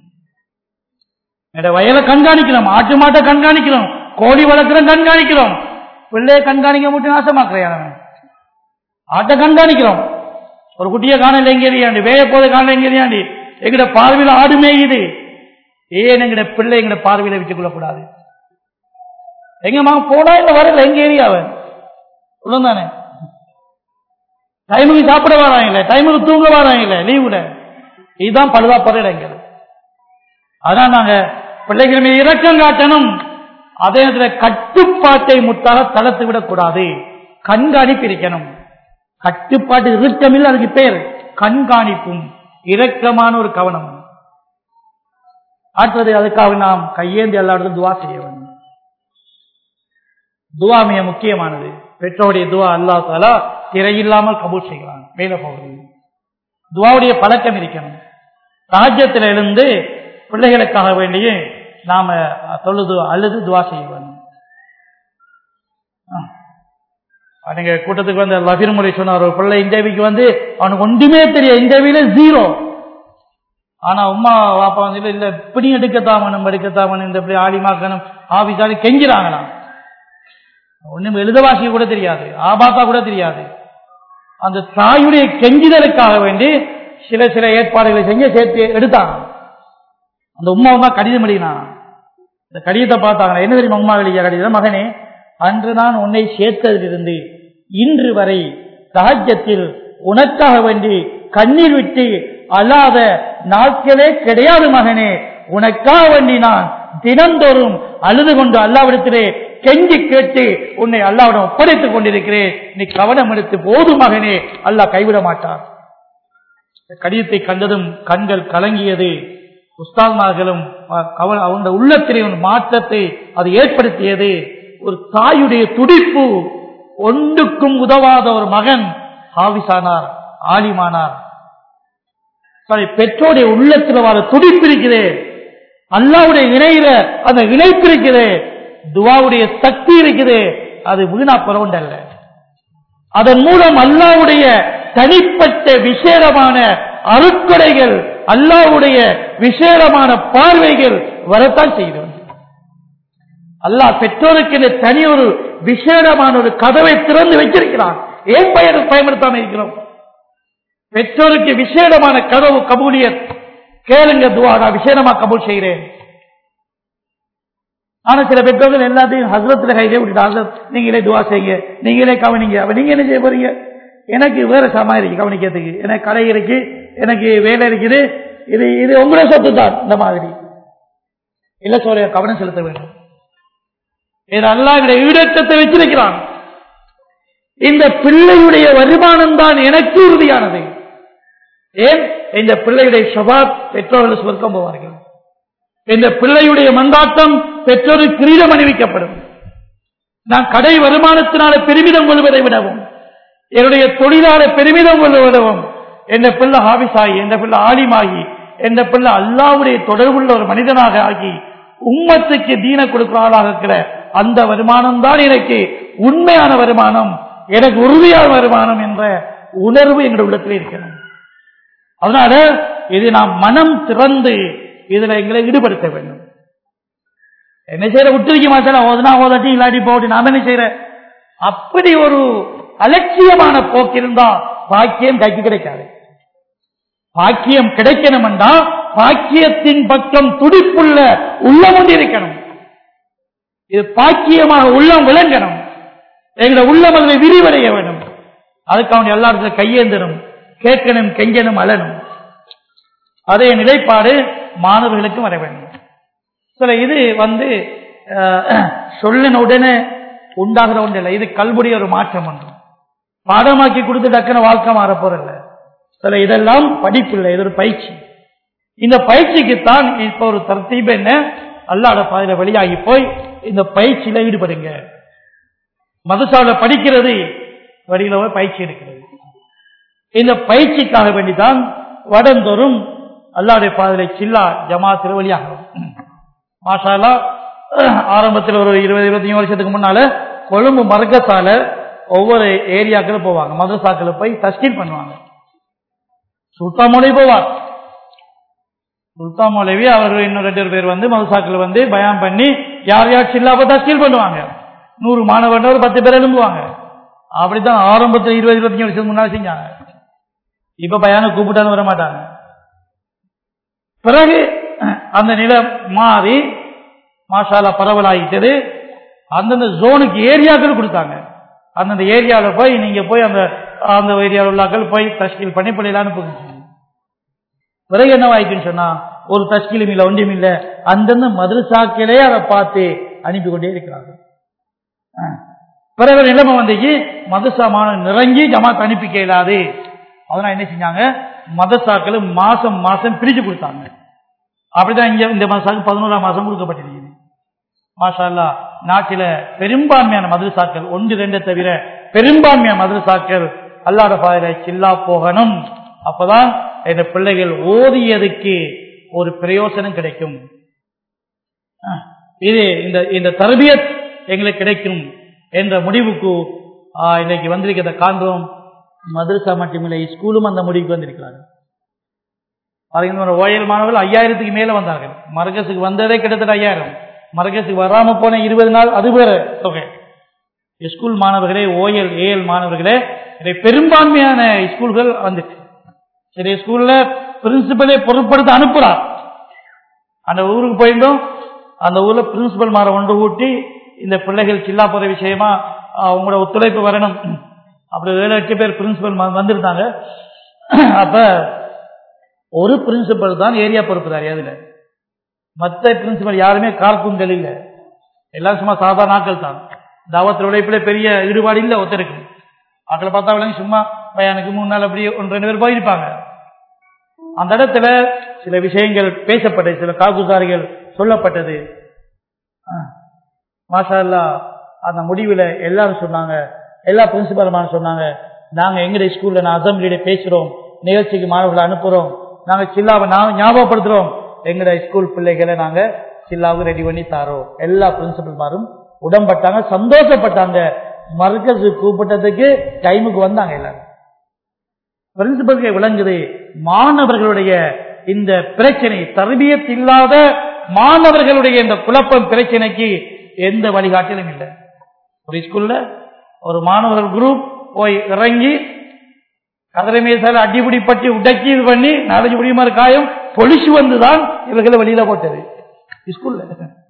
வயலை கண்காணிக்கிறோம் ஆட்டு மாட்டை கண்காணிக்கிறோம் கோழி வளர்க்கிறோம் கண்காணிக்கிறோம் பிள்ளையை கண்காணிக்க மட்டும் நாசமாக்குறேன் ஆட்டை கண்காணிக்கிறோம் ஒரு குட்டியை காணல எங்கேயாண்டி வேய போதை காணல எங்கேயாண்டி எங்கட பார்வையில ஆடு மேயுது ஏன் எங்கட பிள்ளை எங்கட பார்வையில வச்சுக் கொள்ளக்கூடாது எங்க மகன் போனா இல்ல வரல எங்க ஏரியாவன் தானே டைமுக்கு சாப்பிட வராங்க இல்ல டைமுக்கு தூங்க வராங்க இல்ல லீவுல இதுதான் பழுதாப்படுற இடங்கள் அதான் நாங்க பிள்ளைகள் மீது இரக்கம் காட்டணும் அதே நேரத்தில் கட்டுப்பாட்டை முத்தாக தளர்த்து விடக்கூடாது கண்காணிப்பு இருக்கணும் கட்டுப்பாட்டு இறுக்கமில்லை அதுக்கு பேர் கண்காணிப்பும் இரக்கமான ஒரு கவனம் அடுத்தது அதுக்காக நாம் கையேந்தி எல்லாருக்கும் துவா செய்ய வேண்டும் துவா மிக முக்கியமானது பெற்றோருடைய துவா அல்லா தாலா திரையில்லாமல் கபூல் செய்கிறான் மேல போகிறது துவாவுடைய பழக்கம் இருக்கணும் ராஜ்யத்தில் எழுந்து பிள்ளைகளுக்காக வேண்டிய நாம தொழுது அழுது துவா செய்ய வேண்டும் நீங்க கூட்டத்துக்கு வந்து லபீர் முறை சொன்னார் ஒரு பிள்ளை இந்தியாவிக்கு வந்து அவனுக்கு ஒன்றுமே தெரியும் இந்தியாவில ஜீரோ ஆனா உமா வாப்பா வந்து இல்ல இப்படி எடுக்கத்தாமனும் எடுக்கத்தாமனும் இந்த இப்படி ஆடிமாக்கணும் ஆபிசாடி கெஞ்சிறாங்களாம் ஒண்ணும் எழுத வாசிக்க கூட தெரியாது ஆபாத்தா கூட தெரியாது அந்த தாயுடைய கெஞ்சிதலுக்காக வேண்டி சில சில ஏற்பாடுகளை செஞ்சு சேர்த்து எடுத்தாங்க அந்த உமா உமா கடிதம் எழுதினான் இந்த கடிதத்தை பார்த்தாங்க என்ன தெரியுமா உமா எழுதிய கடிதம் மகனே அன்று நான் உன்னை சேர்த்ததிலிருந்து இன்று வரை ராஜ்யத்தில் உனக்காக வேண்டி கண்ணீர் விட்டு அல்லாத நாட்களே கிடையாது மகனே உனக்காக வேண்டி நான் தினந்தோறும் அழுது கொண்டு அல்லாவிடத்திலே கெஞ்சி கேட்டு உன்னை அல்லாவிடம் ஒப்படைத்துக் கொண்டிருக்கிறேன் நீ கவனம் எடுத்து போதும் மகனே அல்லாஹ் கைவிட மாட்டார் கடிதத்தை கண்டதும் கண்கள் கலங்கியது உஸ்தாத்மார்களும் அவங்க உள்ளத்திலே ஒரு மாற்றத்தை அது ஏற்படுத்தியது ஒரு தாயுடைய துடிப்பு ஒன்றுக்கும் உதவாத ஒரு மகன் ஹாவிசானார் ஆலிமானார் சாரி பெற்றோடைய உள்ளத்தில் வர துடிப்பு இருக்கிறே அல்லாவுடைய இணையில அந்த இணைப்பு இருக்கிறே துவாவுடைய சக்தி இருக்குது அது வீணா பரவண்டல்ல அதன் மூலம் அல்லாவுடைய தனிப்பட்ட விசேடமான அருட்கொடைகள் அல்லாவுடைய விசேடமான பார்வைகள் வரத்தான் செய்கிறது அல்லாஹ் பெற்றோருக்கு தனி ஒரு விசேடமான ஒரு கதவை திறந்து வைத்திருக்கிறான் ஏன் பயன் பயன்படுத்தாம இருக்கிறோம் பெற்றோருக்கு விசேடமான கதவு கபூலியத் கேளுங்க துவா நான் விசேடமா கபூல் செய்கிறேன் ஆனா சில பெற்றோர்கள் எல்லாத்தையும் ஹசரத்துல கையிலே விட்டுட்டு நீங்களே துவா செய்யுங்க நீங்களே கவனிங்க அப்ப நீங்க என்ன செய்ய போறீங்க எனக்கு வேற சமா இருக்கு கவனிக்கிறதுக்கு எனக்கு கடை இருக்கு எனக்கு வேலை இருக்குது இது இது உங்களே சொத்து தான் இந்த மாதிரி இல்ல சோழ கவனம் செலுத்த வேண்டும் இது அல்லாவுடைய ஈடற்றத்தை வச்சிருக்கிறான் இந்த பிள்ளையுடைய வருமானம் தான் எனக்கு உறுதியானது ஏன் இந்த பிள்ளையுடைய சபாத் பெற்றோர்கள் சொர்க்கம் போவார்கள் இந்த பிள்ளையுடைய மந்தாட்டம் பெற்றோருக்கு கிரீடம் அணிவிக்கப்படும் நான் கடை வருமானத்தினால பெருமிதம் கொள்வதை விடவும் என்னுடைய தொழிலாள பெருமிதம் கொள்வதை விடவும் எந்த பிள்ளை ஹாபிஸாகி எந்த பிள்ளை ஆலிமாகி எந்த பிள்ளை அல்லாவுடைய தொடர்புள்ள ஒரு மனிதனாக ஆகி உம்மத்துக்கு தீன கொடுக்கிற ஆளாக இருக்கிற அந்த வருமானம் தான் எனக்கு உண்மையான வருமானம் எனக்கு உறுதியான வருமானம் என்ற உணர்வு எங்களுடைய உள்ளத்தில் இருக்கிறது அதனால இது நாம் மனம் திறந்து இதுல எங்களை ஈடுபடுத்த வேண்டும் என்ன செய்யற விட்டு வைக்க மாட்டேன் ஓதுனா ஓதட்டி இல்லாட்டி போட்டு நாம என்ன செய்யற அப்படி ஒரு அலட்சியமான போக்கு இருந்தா பாக்கியம் கைக்கு கிடைக்காது பாக்கியம் கிடைக்கணும் என்றா பாக்கியத்தின் பக்கம் துடிப்புள்ள உள்ளம் ஒன்று இருக்கணும் இது பாக்கியமாக உள்ளம் விளங்கணும் எங்களை உள்ளம் அதில் விரிவடைய வேண்டும் அதுக்கு அவன் எல்லாருக்கும் கையேந்தனும் கேட்கணும் கெஞ்சனும் அலனும் அதே நிலைப்பாடு மாணவர்களுக்கும் வர வேண்டும் சில இது வந்து சொல்லின உடனே உண்டாகிற ஒன்று இல்லை இது கல்புடைய ஒரு மாற்றம் ஒன்று பாடமாக்கி கொடுத்து டக்குன வாழ்க்கை மாற போறதில்ல சில இதெல்லாம் படிப்பு இல்லை இது ஒரு பயிற்சி இந்த பயிற்சிக்குத்தான் இப்ப ஒரு தர்த்தீப என்ன அல்லாட பாதையில வெளியாகி போய் இந்த பயிற்சியில ஈடுபடுங்க மதசாவில படிக்கிறது வழியில போய் பயிற்சி எடுக்கிறது இந்த பயிற்சிக்காக வேண்டிதான் வடந்தோறும் அல்லாடைய பாதையில சில்லா ஜமாத்தில் வெளியாகும் மாஷாலா ஆரம்பத்தில் ஒரு இருபது இருபத்தஞ்சு வருஷத்துக்கு முன்னால கொழும்பு மர்க்கத்தால ஒவ்வொரு ஏரியாக்களும் போவாங்க மதரசாக்கள் போய் தஸ்கீல் பண்ணுவாங்க சுல்தான் மொழி போவார் சுல்தான் மௌலவி அவர்கள் இன்னும் ரெண்டு பேர் வந்து மதுசாக்கள் வந்து பயம் பண்ணி யார் யார் சில்லாப்ப தஸ்கீல் பண்ணுவாங்க நூறு மாணவர்கள் ஒரு பத்து பேர் எழும்புவாங்க அப்படித்தான் ஆரம்பத்தில் இருபது இருபத்தஞ்சு வருஷத்துக்கு முன்னாடி செஞ்சாங்க இப்ப பயான கூப்பிட்டாலும் வர மாட்டாங்க பிறகு அந்த நிலம் மாறி மாஷாலா பரவலாகிட்டது அந்தந்த ஜோனுக்கு ஏரியாக்கள் கொடுத்தாங்க அந்தந்த ஏரியாவில் போய் நீங்க போய் அந்த அந்த ஏரியாவில் உள்ளாக்கள் போய் தஷ்கீல் பண்ணி பண்ணிடலான்னு போகுது பிறகு என்ன வாய்க்குன்னு சொன்னா ஒரு தஷ்கீலும் இல்லை ஒன்றும் இல்லை அந்தந்த மதுரசாக்களே அதை பார்த்து அனுப்பி கொண்டே இருக்கிறாங்க ஆ. பிறகு நிலைமை வந்துச்சு மதரசா மாணவன் நிறங்கி ஜமாத் அனுப்பி இயலாது அதனால என்ன செஞ்சாங்க மதரசாக்கள் மாசம் மாசம் பிரிச்சு கொடுத்தாங்க அப்படிதான் இங்க இந்த மாசாக்கு பதினோராம் மாசம் கொடுக்கப்பட்டிருக்குது மாஷா அல்லாஹ் நாட்டில பெரும்பான்மையான மதரசாக்கள் ஒன்று ரெண்டு தவிர பெரும்பான்மையான மதரசாக்கள் அல்லாட பாதையில சில்லா போகணும் அப்பதான் இந்த பிள்ளைகள் ஓதியதுக்கு ஒரு பிரயோசனம் கிடைக்கும் அஹ், இது இந்த இந்த தரபியத் எங்களுக்கு கிடைக்கும் என்ற முடிவுக்கு ஆஹ், இன்னைக்கு வந்திருக்கிறத காண்கிறோம் மதரசா மட்டுமில்லை ஸ்கூலும் அந்த முடிவுக்கு வந்திருக்கிறாங்க பாருங்க ஓயல் மாணவர்கள் ஐயாயிரத்துக்கு மேல வந்தார்கள் மரகசுக்கு வந்ததே கிட்டத்தட்ட ஐயாயிரம் மரகசுக்கு வராம போன இருபது நாள் அது வேற தொகை ஸ்கூல் மாணவர்களே ஓயல் ஏஎல் மாணவர்களே இதை பெரும்பான்மையான ஸ்கூல்கள் வந்துச்சு சரி ஸ்கூல்ல பிரின்சிபலே பொருட்படுத்த அனுப்புறார் அந்த ஊருக்கு போயிருந்தோம் அந்த ஊர்ல பிரின்சிபல் மாற ஒன்று கூட்டி இந்த பிள்ளைகள் சில்லா போற விஷயமா ஆஹ், உங்களோட ஒத்துழைப்பு வரணும் அப்படி ஏழு எட்டு பேர் பிரின்சிபல் வந்திருந்தாங்க அப்ப ஒரு பிரின்சிபல் தான் ஏரியா பொறுப்புதாரி அதுல மற்ற பிரின்சிபல் யாருமே கார்குங்கள் இல்ல எல்லாம் சும்மா சாதாரண ஆட்கள் தான் தாவத்தில் உழைப்பில பெரிய ஈடுபாடு இல்ல ஒருத்தருக்கு ஆக்களை பார்த்தா விளங்கி சும்மா பையனுக்கு மூணு நாள் அப்படி ஒன்று ரெண்டு பேர் போயிருப்பாங்க அந்த இடத்துல சில விஷயங்கள் பேசப்பட்டது சில காகுசாரிகள் சொல்லப்பட்டது ஆ. மாஷா அல்லாஹ் அந்த முடிவில் எல்லாரும் சொன்னாங்க எல்லா பிரின்சிபலுமான சொன்னாங்க நாங்க எங்களுடைய ஸ்கூல்ல நான் அசம்பிளியில பேசுறோம் நிகழ்ச்சிக்கு மாணவர்களை அனுப்புறோம் நாங்க சில்லாவை நான் ஞாபகப்படுத்துறோம் எங்களுடைய ஸ்கூல் பிள்ளைகளை நாங்க சில்லாவுக்கு ரெடி பண்ணி தாரோம் எல்லா பிரின்சிபல்மாரும் உடம்பட்டாங்க சந்தோஷப்பட்டாங்க மர்க்கஸ் கூப்பிட்டதுக்கு டைமுக்கு வந்தாங்க எல்லாரும் பிரின்சிபலுக்கு விளங்குது மாணவர்களுடைய இந்த பிரச்சனை தர்பியத் இல்லாத மாணவர்களுடைய இந்த குழப்பம் பிரச்சனைக்கு எந்த வழிகாட்டிலும் இல்லை ஒரு ஸ்கூல்ல ஒரு மாணவர்கள் குரூப் போய் இறங்கி கதிரை மேசால அடிபிடி பட்டி உடக்கி இது பண்ணி நாலஞ்சு முடியுமாறு காயம் பொலிசு வந்துதான் இவர்களை வெளியில போட்டது ஸ்கூல்ல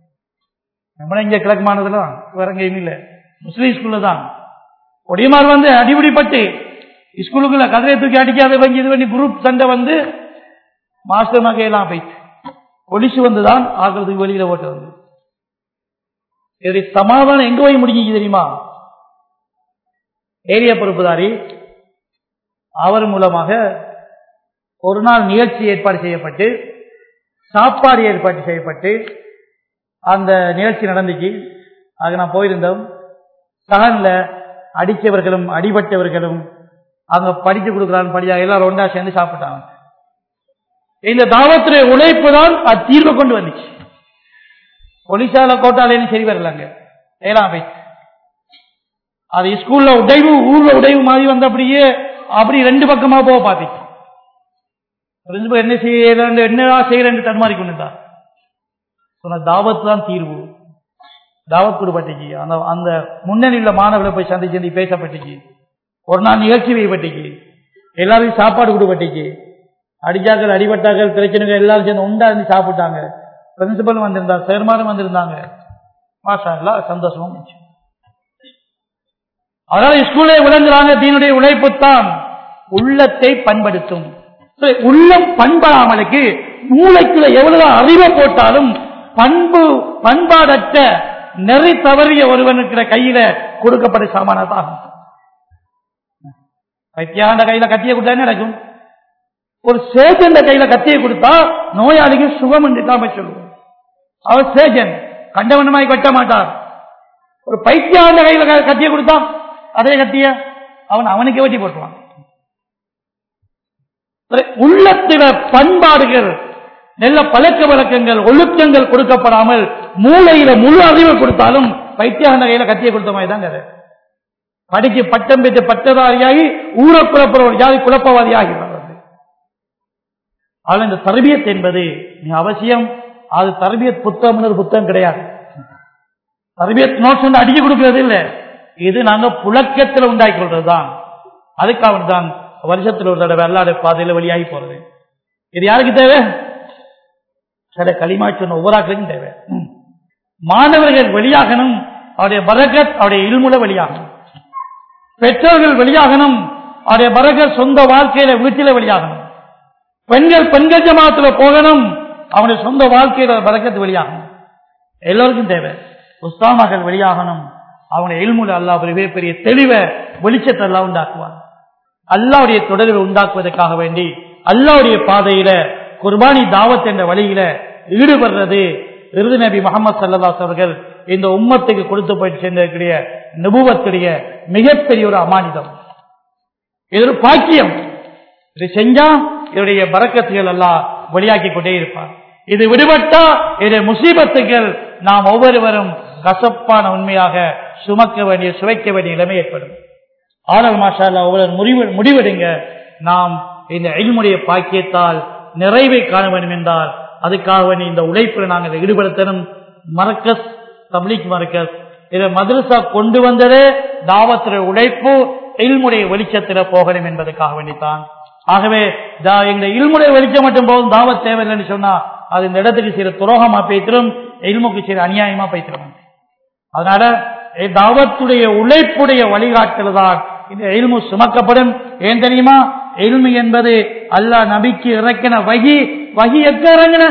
நம்ம இங்க கிழக்கு மாநிலத்துல தான் வேற எங்கேயும் இல்ல முஸ்லீம் ஸ்கூல்ல தான் ஒடியமார் வந்து அடிபிடி பட்டு ஸ்கூலுக்குள்ள கதிரை தூக்கி அடிக்காத வங்கி இது பண்ணி குரூப் சண்டை வந்து மாஸ்டர் நகையெல்லாம் போயிட்டு பொலிசு வந்துதான் ஆகிறதுக்கு வெளியில போட்டது இதனை சமாதானம் எங்க போய் முடிஞ்சு தெரியுமா ஏரியா பொறுப்புதாரி அவர் மூலமாக ஒரு நாள் நிகழ்ச்சி ஏற்பாடு செய்யப்பட்டு சாப்பாடு ஏற்பாடு செய்யப்பட்டு அந்த நிகழ்ச்சி நடந்துச்சு ஆக நான் போயிருந்தோம் சகன்ல அடித்தவர்களும் அடிபட்டவர்களும் அங்க படிச்சு கொடுக்குறான்னு படிச்சா எல்லாரும் ஒன்றா சேர்ந்து சாப்பிட்டாங்க இந்த தாவத்துடைய உழைப்பு தான் அது தீர்வை கொண்டு வந்துச்சு ஒலிசால கோட்டாலேன்னு சரி வரலங்க ஏலாம் போய் அது ஸ்கூல்ல உடைவு ஊர்ல உடைவு மாதிரி வந்து அப்படியே அப்படி ரெண்டு பக்கமா போக பார்த்துச்சு பிரின்சிபல் என்ன செய்யறேன் என்னடா செய்யறேன்னு தடுமாறி கொண்டுதான் சொன்ன தாவத் தான் தீர்வு தாவத் கொடுப்பட்டுச்சு அந்த அந்த முன்னணியில் மாணவர்களை போய் சந்தி சந்தி பேசப்பட்டுச்சு ஒரு நாள் நிகழ்ச்சி வைப்பட்டுச்சு எல்லாரும் சாப்பாடு கொடுப்பட்டுச்சு அடிச்சாக்கள் அடிபட்டாக்கள் பிரச்சனைகள் எல்லாரும் சேர்ந்து உண்டா இருந்து சாப்பிட்டாங்க பிரின்சிபல் வந்திருந்தாங்க சேர்மானும் வந்திருந்தாங்க மாஷா எல்லாம் சந்தோஷமும் இருந்துச்சு. அதனால ஸ்கூலே விளங்குறாங்க தீனுடைய உழைப்பு தான் உள்ளத்தை பண்படுத்தும் சரி, உள்ளம் பண்படாமலுக்கு மூளைக்குள்ள எவ்வளவு அறிவை போட்டாலும் பண்பு பண்பாடற்ற நெறி தவறிய ஒருவனுக்கு கையில கொடுக்கப்பட்ட சாமானதாகும் வைத்தியாண்ட கையில கத்திய கொடுத்தா என்ன நடக்கும் ஒரு சேஜன் கையில கத்தியை கொடுத்தா நோயாளிக்கு சுகம் என்று தான் போய் சொல்லுவோம் அவர் சேஜன் கண்டவனமாய் கட்ட மாட்டார் ஒரு பைத்தியாண்ட கையில க- கத்தியை கொடுத்தா அதே கத்திய அவன் அவனுக்கு வெட்டி போட்டுவான் சரி, உள்ளத்தில பண்பாடுகள் நல்ல பழக்க வழக்கங்கள் ஒழுக்கங்கள் கொடுக்கப்படாமல் மூளையில முழு அறிவை கொடுத்தாலும் பைத்தியான கையில கத்தியை கொடுத்த மாதிரி தான் கதை படிச்சு பட்டம் பெற்று பட்டதாரியாகி ஊரை குழப்புற ஒரு ஜாதி குழப்பவாதியாகி வர்றது ஆனால் இந்த தர்பியத் என்பது மிக அவசியம் அது தர்பியத் புத்தகம் ஒரு புத்தகம் கிடையாது தர்பியத் நோட்ஸ் வந்து அடிச்சு கொடுக்கிறது இல்ல இது நாங்க புழக்கத்தில் உண்டாக்கி கொள்றதுதான் அதுக்காக தான் வருஷத்தில் ஒரு தடவை அல்லாட பாதையில வெளியாகி போறது இது யாருக்கு தேவை சில களிமா சொன்ன ஒவ்வொரு ஆக்களுக்கும் தேவை ம். மாணவர்கள் வெளியாகணும் அவருடைய பரகத் அவருடைய இல்முல வெளியாகணும் பெற்றோர்கள் வெளியாகணும் அவருடைய பரகத் சொந்த வாழ்க்கையில வீட்டில வெளியாகணும் பெண்கள் பெண்கள் ஜமாத்துல போகணும் அவனுடைய சொந்த வாழ்க்கையில பரக்கத்து வெளியாகணும் எல்லோருக்கும் தேவை உஸ்தாமாக்கள் வெளியாகணும் அவனுடைய எல்முல அல்லாஹ் ஒரு மிகப்பெரிய தெளிவை வெளிச்சத்தை எல்லாம் உண்டாக்குவான் அல்லாவுடைய தொடர்பை உண்டாக்குவதற்காக வேண்டி அல்லாவுடைய பாதையில குர்பானி தாவத் என்ற வழியில ஈடுபடுறது இறுதி நபி முகமது சல்லாஸ் அவர்கள் இந்த உம்மத்துக்கு கொடுத்து போயிட்டு சேர்ந்திருக்கிற நுபுவத்துடைய மிகப்பெரிய ஒரு அமானிதம் இது ஒரு பாக்கியம் இது செஞ்சா இதனுடைய பறக்கத்துகள் எல்லாம் வெளியாக்கி கொண்டே இருப்பார் இது விடுபட்டா இது முசீபத்துகள் நாம் ஒவ்வொருவரும் கசப்பான உண்மையாக சுமக்க வேண்டிய சுவைக்க வேண்டிய நிலைமை ஏற்படும் ஆனால் மாஷா அல்லாஹ் ஒவ்வொரு முடிவு முடிவெடுங்க நாம் இந்த எல்முடைய பாக்கியத்தால் நிறைவை காண வேண்டும் என்றால் அதுக்காக வேண்டி இந்த உழைப்பில் நாங்கள் இதை ஈடுபடுத்தணும் மரக்கஸ் தப்லீக் மரக்கஸ் இதை மதரசா கொண்டு வந்ததே தாவத்துடைய உழைப்பு இல்முடைய வெளிச்சத்தில் போகணும் என்பதற்காக வேண்டித்தான் ஆகவே தா- எங்க இல்முடைய வெளிச்சம் மட்டும் போதும் தாவத் தேவையில்லைன்னு சொன்னா அது இந்த இடத்துக்கு சில துரோகமா பேத்திரும் இல்முக்கு சில அநியாயமா பேத்திரும் அதனால இ- தாவத்துடைய உழைப்புடைய வழிகாட்டல் தான் இந்த எல்மு சுமக்கப்படும் ஏன் தெரியுமா எல்மு என்பது அல்லாஹ் நபிக்கு இறக்கின வகி வகி எப்ப இறங்கின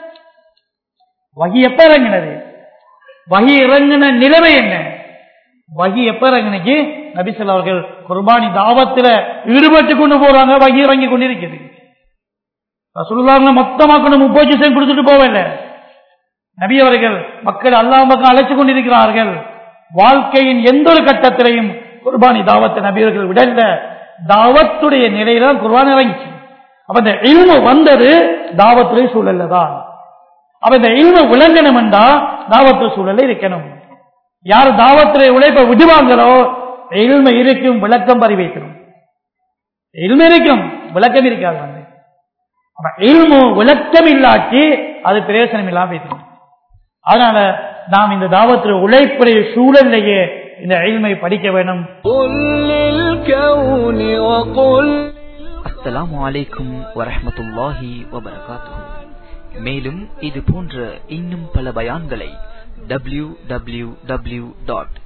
வகி எப்ப இறங்கினது வகி இறங்கின நிலைமை என்ன வகி எப்ப இறங்கினக்கு நபிசல் அவர்கள் குர்பானி தாவத்துல ஈடுபட்டு கொண்டு போறாங்க வகி இறங்கி கொண்டிருக்கிறது ரசூலுல்லாஹ்ல மொத்தமா கொண்டு முப்பது சென் கொடுத்துட்டு போவல நபி அவர்கள் மக்கள் அல்லாஹ் பக்கம் அழைச்சு கொண்டிருக்கிறார்கள் வாழ்க்கையின் எந்த ஒரு கட்டத்திலையும் குர்பானி தாவத்தை நபி அவர்கள் விடல தாவத்துடைய நிலையில தான் குர்பான் இறங்கிச்சு அப்ப இந்த இல்மு வந்தது தாவத்துடைய சூழல்ல தான் அப்ப இந்த இல்மு விளங்கணும் என்றா தாவத்து சூழல்ல இருக்கணும் யார் தாவத்துடைய உழைப்பை விடுவாங்களோ இல்ம இருக்கும் விளக்கம் பறி வைக்கணும் இல்ம இருக்கும் விளக்கம் இருக்காது வந்து அப்ப இல்மு விளக்கம் இல்லாட்டி அது பிரயோசனம் இல்லாம போயிடும் அதனால நாம் இந்த தாவத்துடைய உழைப்புடைய சூழல்லையே இந்த இல்மை படிக்க வேண்டும் قل للكون وقل அஸ்ஸலாமு அலைக்கும் வரஹ்மத்துல்லாஹி வபரகாத்துஹு மேலும் இது போன்ற இன்னும் பல பயான்களை டபிள்யூ டபிள்யூ டபிள்யூ டாட்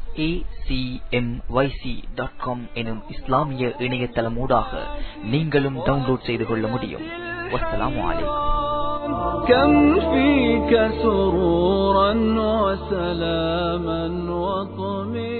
எனும் இஸ்லாமிய இணையதளமூடாக நீங்களும் டவுன்லோட் செய்து கொள்ள முடியும் வஸ்ஸலாமு அலைக்கும் كم فيك سرورا وسلاما وطمئنا